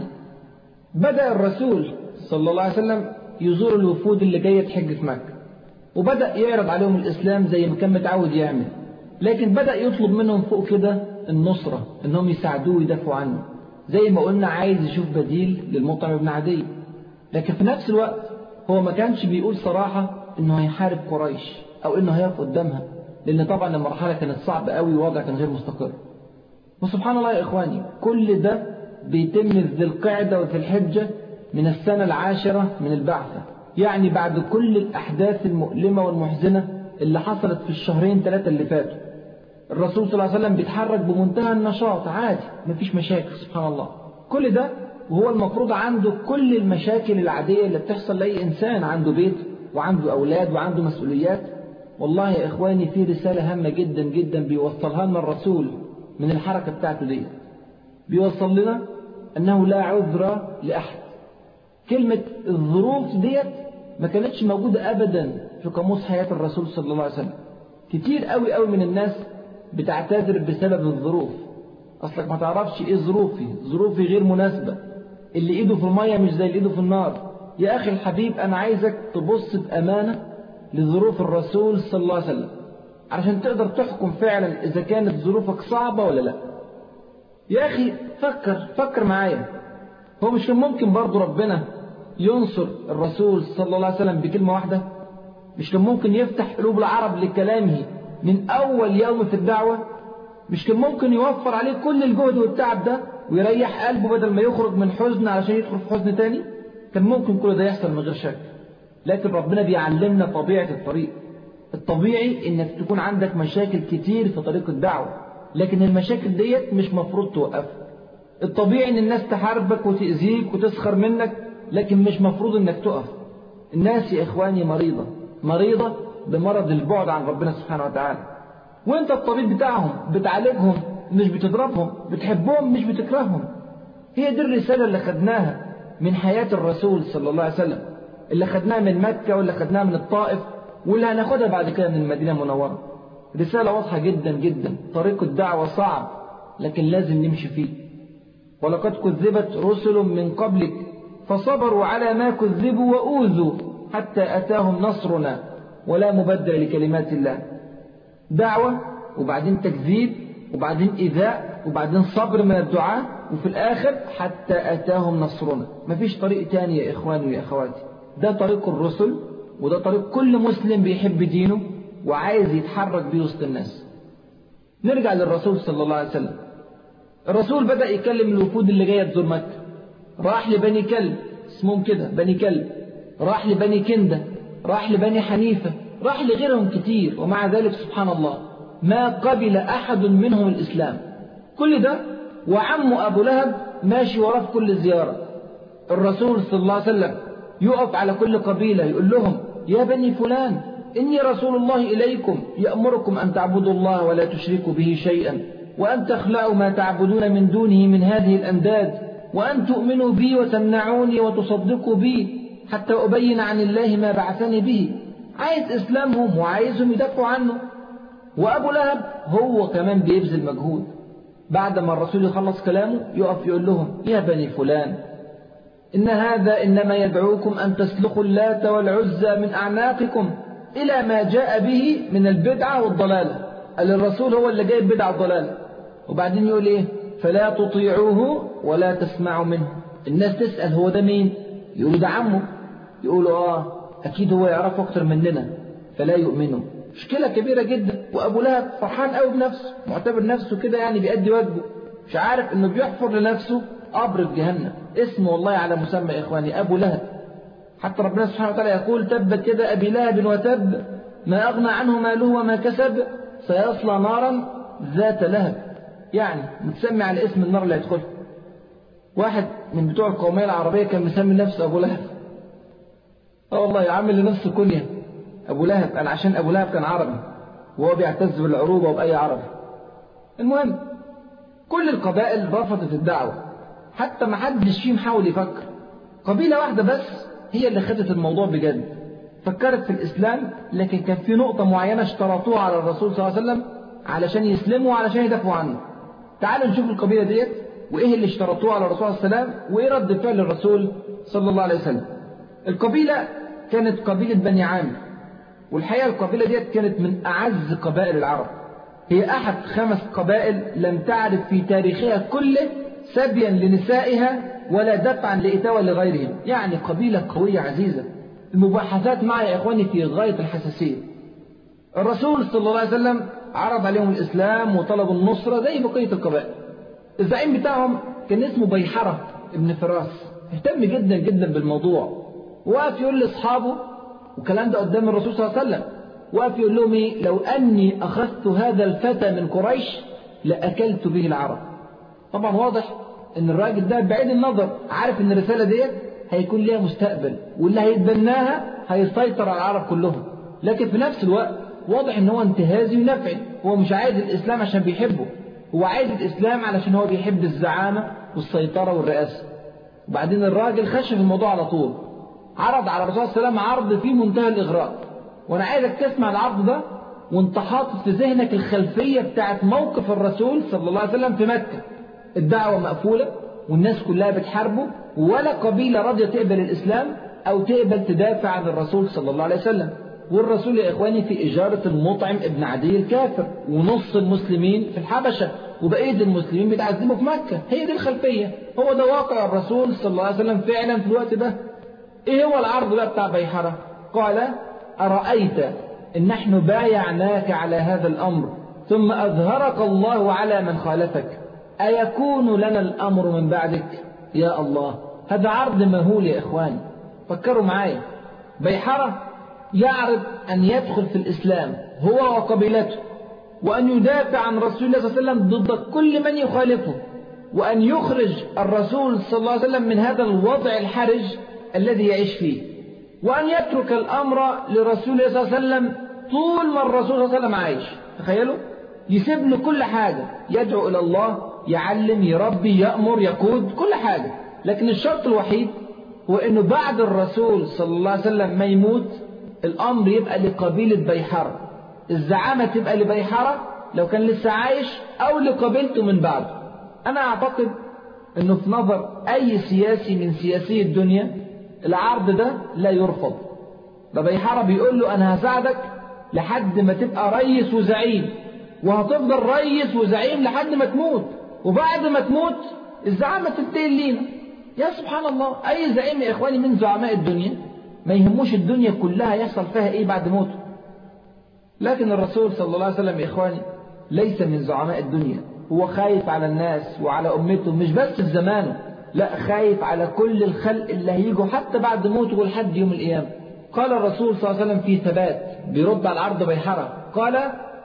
بدأ الرسول صلى الله عليه وسلم يزور الوفود اللي جاية تحج في مكة وبدأ يعرض عليهم الإسلام زي ما كان متعود يعمل لكن بدأ يطلب منهم فوق كده النصرة انهم يساعدوه ويدافعوا عنه زي ما قلنا عايز يشوف بديل للمطعم ابن عدي لكن في نفس الوقت هو ما كانش بيقول صراحة انه هيحارب قريش او انه هيقف قدامها لان طبعا المرحلة كانت صعبة قوي ووضع كان غير مستقر وسبحان الله يا اخواني كل ده بيتم في ذي القعدة وفي الحجة من السنة العاشرة من البعثة يعني بعد كل الأحداث المؤلمة والمحزنة اللي حصلت في الشهرين ثلاثة اللي فاتوا الرسول صلى الله عليه وسلم بيتحرك بمنتهى النشاط عادي مفيش مشاكل سبحان الله كل ده وهو المفروض عنده كل المشاكل العادية اللي بتحصل لأي إنسان عنده بيت وعنده أولاد وعنده مسؤوليات والله يا إخواني في رسالة هامة جدا جدا بيوصلها لنا الرسول من الحركة بتاعته دي بيوصل لنا أنه لا عذر لأحد كلمة الظروف ديت ما كانتش موجودة أبدا في قاموس حياة الرسول صلى الله عليه وسلم كتير قوي قوي من الناس بتعتذر بسبب الظروف أصلك ما تعرفش إيه ظروفي ظروفي غير مناسبة اللي إيده في المية مش زي اللي إيده في النار يا أخي الحبيب أنا عايزك تبص بأمانة لظروف الرسول صلى الله عليه وسلم عشان تقدر تحكم فعلا إذا كانت ظروفك صعبة ولا لا يا أخي فكر فكر معايا هو مش كان ممكن برضو ربنا ينصر الرسول صلى الله عليه وسلم بكلمة واحدة مش كان ممكن يفتح قلوب العرب لكلامه من أول يوم في الدعوة مش كان ممكن يوفر عليه كل الجهد والتعب ده ويريح قلبه بدل ما يخرج من حزن علشان يدخل في حزن تاني كان ممكن كل ده يحصل من غير شك لكن ربنا بيعلمنا طبيعة الطريق الطبيعي انك تكون عندك مشاكل كتير في طريق الدعوة لكن المشاكل ديت مش مفروض توقفك الطبيعي ان الناس تحاربك وتأذيك وتسخر منك لكن مش مفروض انك تقف الناس يا اخواني مريضة مريضة بمرض البعد عن ربنا سبحانه وتعالى وانت الطبيب بتاعهم بتعالجهم مش بتضربهم بتحبهم مش بتكرههم هي دي الرسالة اللي خدناها من حياة الرسول صلى الله عليه وسلم اللي خدناها من مكة واللي خدناها من الطائف واللي هناخدها بعد كده من المدينة المنورة رسالة واضحة جدا جدا طريق الدعوة صعب لكن لازم نمشي فيه ولقد كذبت رسل من قبلك فصبروا على ما كذبوا وأوذوا حتى أتاهم نصرنا ولا مبدل لكلمات الله دعوة وبعدين تكذيب وبعدين إيذاء وبعدين صبر من الدعاء وفي الآخر حتى أتاهم نصرنا مفيش طريق تاني يا إخواني ويا أخواتي ده طريق الرسل وده طريق كل مسلم بيحب دينه وعايز يتحرك بيه وسط الناس نرجع للرسول صلى الله عليه وسلم الرسول بدأ يكلم الوفود اللي جاية تزور مكة راح لبني كلب اسمهم كده بني كلب راح لبني كندة راح لبني حنيفة راح لغيرهم كتير ومع ذلك سبحان الله ما قبل أحد منهم الإسلام كل ده وعمه أبو لهب ماشي وراه في كل زيارة الرسول صلى الله عليه وسلم يقف على كل قبيلة يقول لهم يا بني فلان إني رسول الله إليكم يأمركم أن تعبدوا الله ولا تشركوا به شيئا وأن تخلعوا ما تعبدون من دونه من هذه الأنداد وأن تؤمنوا بي وتمنعوني وتصدقوا بي حتى أبين عن الله ما بعثني به عايز إسلامهم وعايزهم يدافعوا عنه وأبو لهب هو كمان بيبذل مجهود بعد ما الرسول يخلص كلامه يقف يقول لهم يا بني فلان إن هذا إنما يدعوكم أن تسلخوا اللات والعزى من أعناقكم إلى ما جاء به من البدعة والضلالة قال الرسول هو اللي جايب بدعة والضلالة وبعدين يقول إيه فلا تطيعوه ولا تسمعوا منه الناس تسأل هو ده مين يقولوا ده عمه يقولوا آه أكيد هو يعرفه أكتر مننا فلا يؤمنوا مشكلة كبيرة جدا وأبو لهب فرحان قوي بنفسه معتبر نفسه كده يعني بيأدي واجبه مش عارف إنه بيحفر لنفسه قبر في جهنم اسمه والله على مسمى يا إخواني أبو لهب حتى ربنا سبحانه وتعالى يقول تبت كده أبي لهب وتب ما أغنى عنه ماله وما كسب سيصلى نارا ذات لهب يعني متسمي على اسم النار اللي هيدخلها واحد من بتوع القومية العربية كان مسمي نفسه أبو لهب اه والله عامل لنفسه كنية أبو لهب قال عشان أبو لهب كان عربي وهو بيعتز بالعروبة وبأي عربي المهم كل القبائل رفضت الدعوة حتى ما حدش فيهم حاول يفكر قبيلة واحدة بس هي اللي خدت الموضوع بجد فكرت في الإسلام لكن كان في نقطة معينة اشترطوها على الرسول صلى الله عليه وسلم علشان يسلموا وعلشان يدافعوا عنه تعالوا نشوف القبيلة ديت وإيه اللي اشترطوه على الرسول صلى الله عليه وسلم وإيه رد فعل الرسول صلى الله عليه وسلم القبيلة كانت قبيلة بني عامر والحقيقة القبيلة ديت كانت من أعز قبائل العرب هي أحد خمس قبائل لم تعرف في تاريخها كله سبيا لنسائها ولا دفعا لإتاوة لغيرهم يعني قبيلة قوية عزيزة المباحثات معها يا إخواني في غاية الحساسية الرسول صلى الله عليه وسلم عرض عليهم الإسلام وطلبوا النصرة زي بقية القبائل الزعيم بتاعهم كان اسمه بيحرة ابن فراس اهتم جدا جدا بالموضوع وقف يقول لأصحابه والكلام ده قدام الرسول صلى الله عليه وسلم وقف يقول لهم إيه لو أني أخذت هذا الفتى من قريش لأكلت به العرب طبعا واضح ان الراجل ده بعيد النظر عارف ان الرسالة ديت هيكون ليها مستقبل واللي هيتبناها هيسيطر على العرب كلهم لكن في نفس الوقت واضح ان هو انتهازي ونفعي هو مش عايز الاسلام عشان بيحبه هو عايز الاسلام علشان هو بيحب الزعامة والسيطرة والرئاسة وبعدين الراجل خش في الموضوع على طول عرض على الرسول صلى الله عليه وسلم عرض فيه منتهى الاغراء وانا عايزك تسمع العرض ده وانت حاطط في ذهنك الخلفية بتاعت موقف الرسول صلى الله عليه وسلم في مكة الدعوة مقفولة والناس كلها بتحاربه ولا قبيلة راضية تقبل الإسلام أو تقبل تدافع عن الرسول صلى الله عليه وسلم والرسول يا إخواني في إجارة المطعم ابن عدي الكافر ونص المسلمين في الحبشة وبقية المسلمين بيتعذبوا في مكة هي دي الخلفية هو ده واقع الرسول صلى الله عليه وسلم فعلا في الوقت ده إيه هو العرض بقى بتاع بيحرة قال أرأيت إن نحن بايعناك على هذا الأمر ثم أظهرك الله على من خالفك أيكون لنا الأمر من بعدك يا الله هذا عرض مهول يا إخواني فكروا معايا بيحرة يعرض أن يدخل في الإسلام هو وقبيلته وأن يدافع عن رسول الله صلى الله عليه وسلم ضد كل من يخالفه وأن يخرج الرسول صلى الله عليه وسلم من هذا الوضع الحرج الذي يعيش فيه وأن يترك الأمر لرسول الله صلى الله عليه وسلم طول ما الرسول صلى الله عليه وسلم عايش تخيلوا يسيب له كل حاجة يدعو إلى الله يعلم يربي يأمر يقود كل حاجة لكن الشرط الوحيد هو أنه بعد الرسول صلى الله عليه وسلم ما يموت الأمر يبقى لقبيلة بيحرة الزعامة تبقى لبيحرة لو كان لسه عايش أو لقبيلته من بعده أنا أعتقد أنه في نظر أي سياسي من سياسي الدنيا العرض ده لا يرفض ده بيحرة بيقول له أنا هساعدك لحد ما تبقى ريس وزعيم وهتفضل ريس وزعيم لحد ما تموت وبعد ما تموت الزعامة تنتقل لينا يا سبحان الله أي زعيم يا إخواني من زعماء الدنيا ما يهموش الدنيا كلها يحصل فيها إيه بعد موته لكن الرسول صلى الله عليه وسلم يا إخواني ليس من زعماء الدنيا هو خايف على الناس وعلى أمته مش بس في زمانه لا خايف على كل الخلق اللي هيجوا حتى بعد موته لحد يوم القيامة قال الرسول صلى الله عليه وسلم في ثبات بيرد على العرض بيحرة قال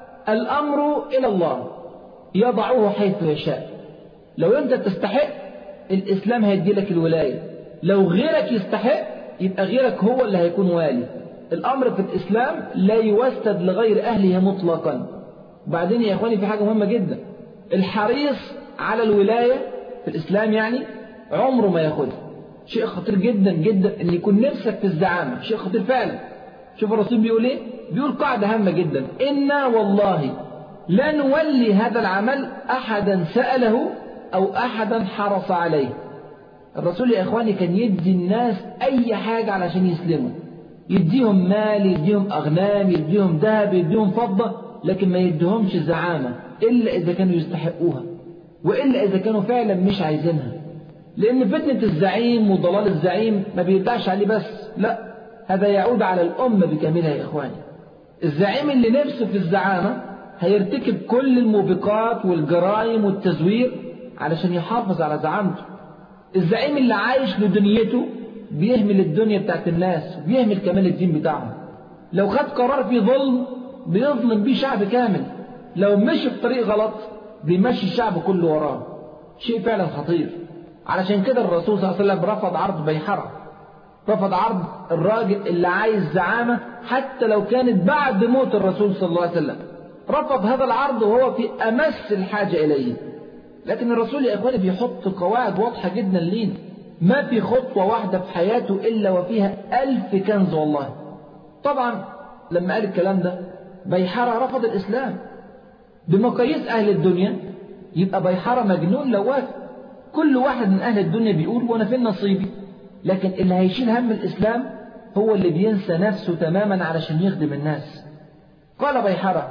الأمر إلى الله يضعه حيث يشاء لو أنت تستحق الإسلام هيدي لك الولاية لو غيرك يستحق يبقى غيرك هو اللي هيكون والي الأمر في الإسلام لا يوسد لغير أهله مطلقا وبعدين يا إخواني في حاجة مهمة جدا الحريص على الولاية في الإسلام يعني عمره ما ياخدها شيء خطير جدا جدا ان يكون نفسك في الزعامة شيء خطير فعلا شوف الرسول بيقول ايه بيقول قاعدة هامة جدا إنا والله لا نولي هذا العمل أحدا سأله أو أحدا حرص عليه الرسول يا إخواني كان يدي الناس أي حاجة علشان يسلموا يديهم مال يديهم أغنام يديهم ذهب يديهم فضة لكن ما يديهمش زعامة إلا إذا كانوا يستحقوها وإلا إذا كانوا فعلا مش عايزينها لأن فتنة الزعيم وضلال الزعيم ما بيرجعش عليه بس لا هذا يعود على الأمة بكاملها يا إخواني الزعيم اللي نفسه في الزعامة هيرتكب كل الموبقات والجرائم والتزوير علشان يحافظ على زعامته الزعيم اللي عايش لدنيته بيهمل الدنيا بتاعت الناس وبيهمل كمان الدين بتاعهم لو خد قرار فيه ظلم بيظلم بيه شعب كامل لو مشي في طريق غلط بيمشي الشعب كله وراه شيء فعلا خطير علشان كده الرسول صلى الله عليه وسلم رفض عرض بيحرة رفض عرض الراجل اللي عايز زعامة حتى لو كانت بعد موت الرسول صلى الله عليه وسلم رفض هذا العرض وهو في أمس الحاجة إليه لكن الرسول يا إخواني بيحط قواعد واضحة جدا لينا ما في خطوة واحدة في حياته إلا وفيها ألف كنز والله طبعا لما قال الكلام ده بيحرة رفض الإسلام بمقاييس أهل الدنيا يبقى بيحرة مجنون لو وافق كل واحد من أهل الدنيا بيقول وأنا فين نصيبي لكن اللي هيشيل هم الإسلام هو اللي بينسى نفسه تماما علشان يخدم الناس قال بيحرة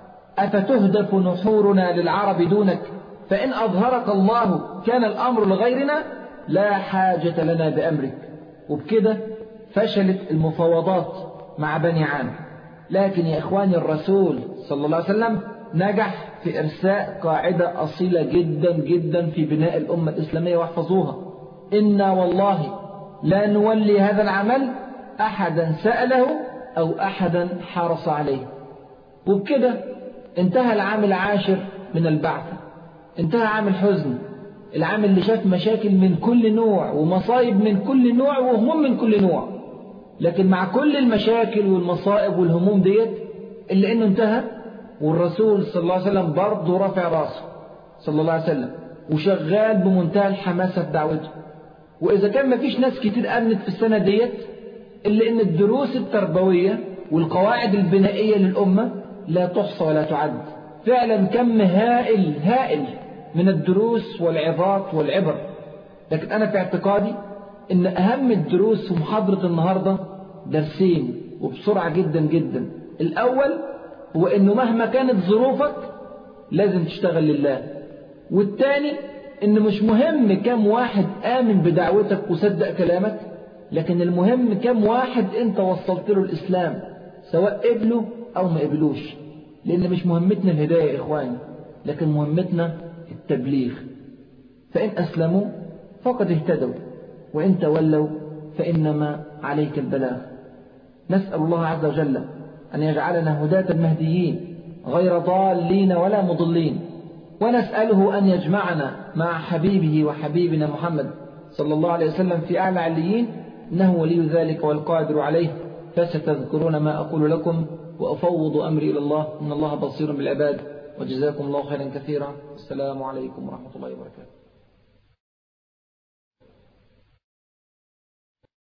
أفتهدف نحورنا للعرب دونك فإن أظهرك الله كان الأمر لغيرنا لا حاجة لنا بأمرك وبكده فشلت المفاوضات مع بني عامر لكن يا إخواني الرسول صلى الله عليه وسلم نجح في إرساء قاعدة أصيلة جدا جدا في بناء الأمة الإسلامية واحفظوها إنا والله لا نولي هذا العمل أحدا سأله أو أحدا حرص عليه وبكده انتهى العام العاشر من البعث انتهى عام الحزن العام اللي شاف مشاكل من كل نوع ومصايب من كل نوع وهموم من كل نوع لكن مع كل المشاكل والمصائب والهموم ديت إلا إنه انتهى والرسول صلى الله عليه وسلم برضه رافع راسه صلى الله عليه وسلم وشغال بمنتهى الحماسة في دعوته وإذا كان ما فيش ناس كتير أمنت في السنة ديت إلا إن الدروس التربوية والقواعد البنائية للأمة لا تحصى ولا تعد فعلا كم هائل هائل من الدروس والعظات والعبر لكن أنا في اعتقادي إن أهم الدروس في محاضرة النهاردة درسين وبسرعة جدا جدا الأول هو إنه مهما كانت ظروفك لازم تشتغل لله والتاني إن مش مهم كم واحد آمن بدعوتك وصدق كلامك لكن المهم كم واحد أنت وصلت له الإسلام سواء قبله أو ما قبلوش لأن مش مهمتنا الهداية يا إخواني لكن مهمتنا التبليغ فإن أسلموا فقد اهتدوا وإن تولوا فإنما عليك البلاغ نسأل الله عز وجل أن يجعلنا هداة المهديين غير ضالين ولا مضلين ونسأله أن يجمعنا مع حبيبه وحبيبنا محمد صلى الله عليه وسلم في أعلى عليين إنه ولي ذلك والقادر عليه فستذكرون ما أقول لكم وأفوض أمري إلى الله إن الله بصير بالعباد وجزاكم الله خيرا كثيرا السلام عليكم ورحمة الله وبركاته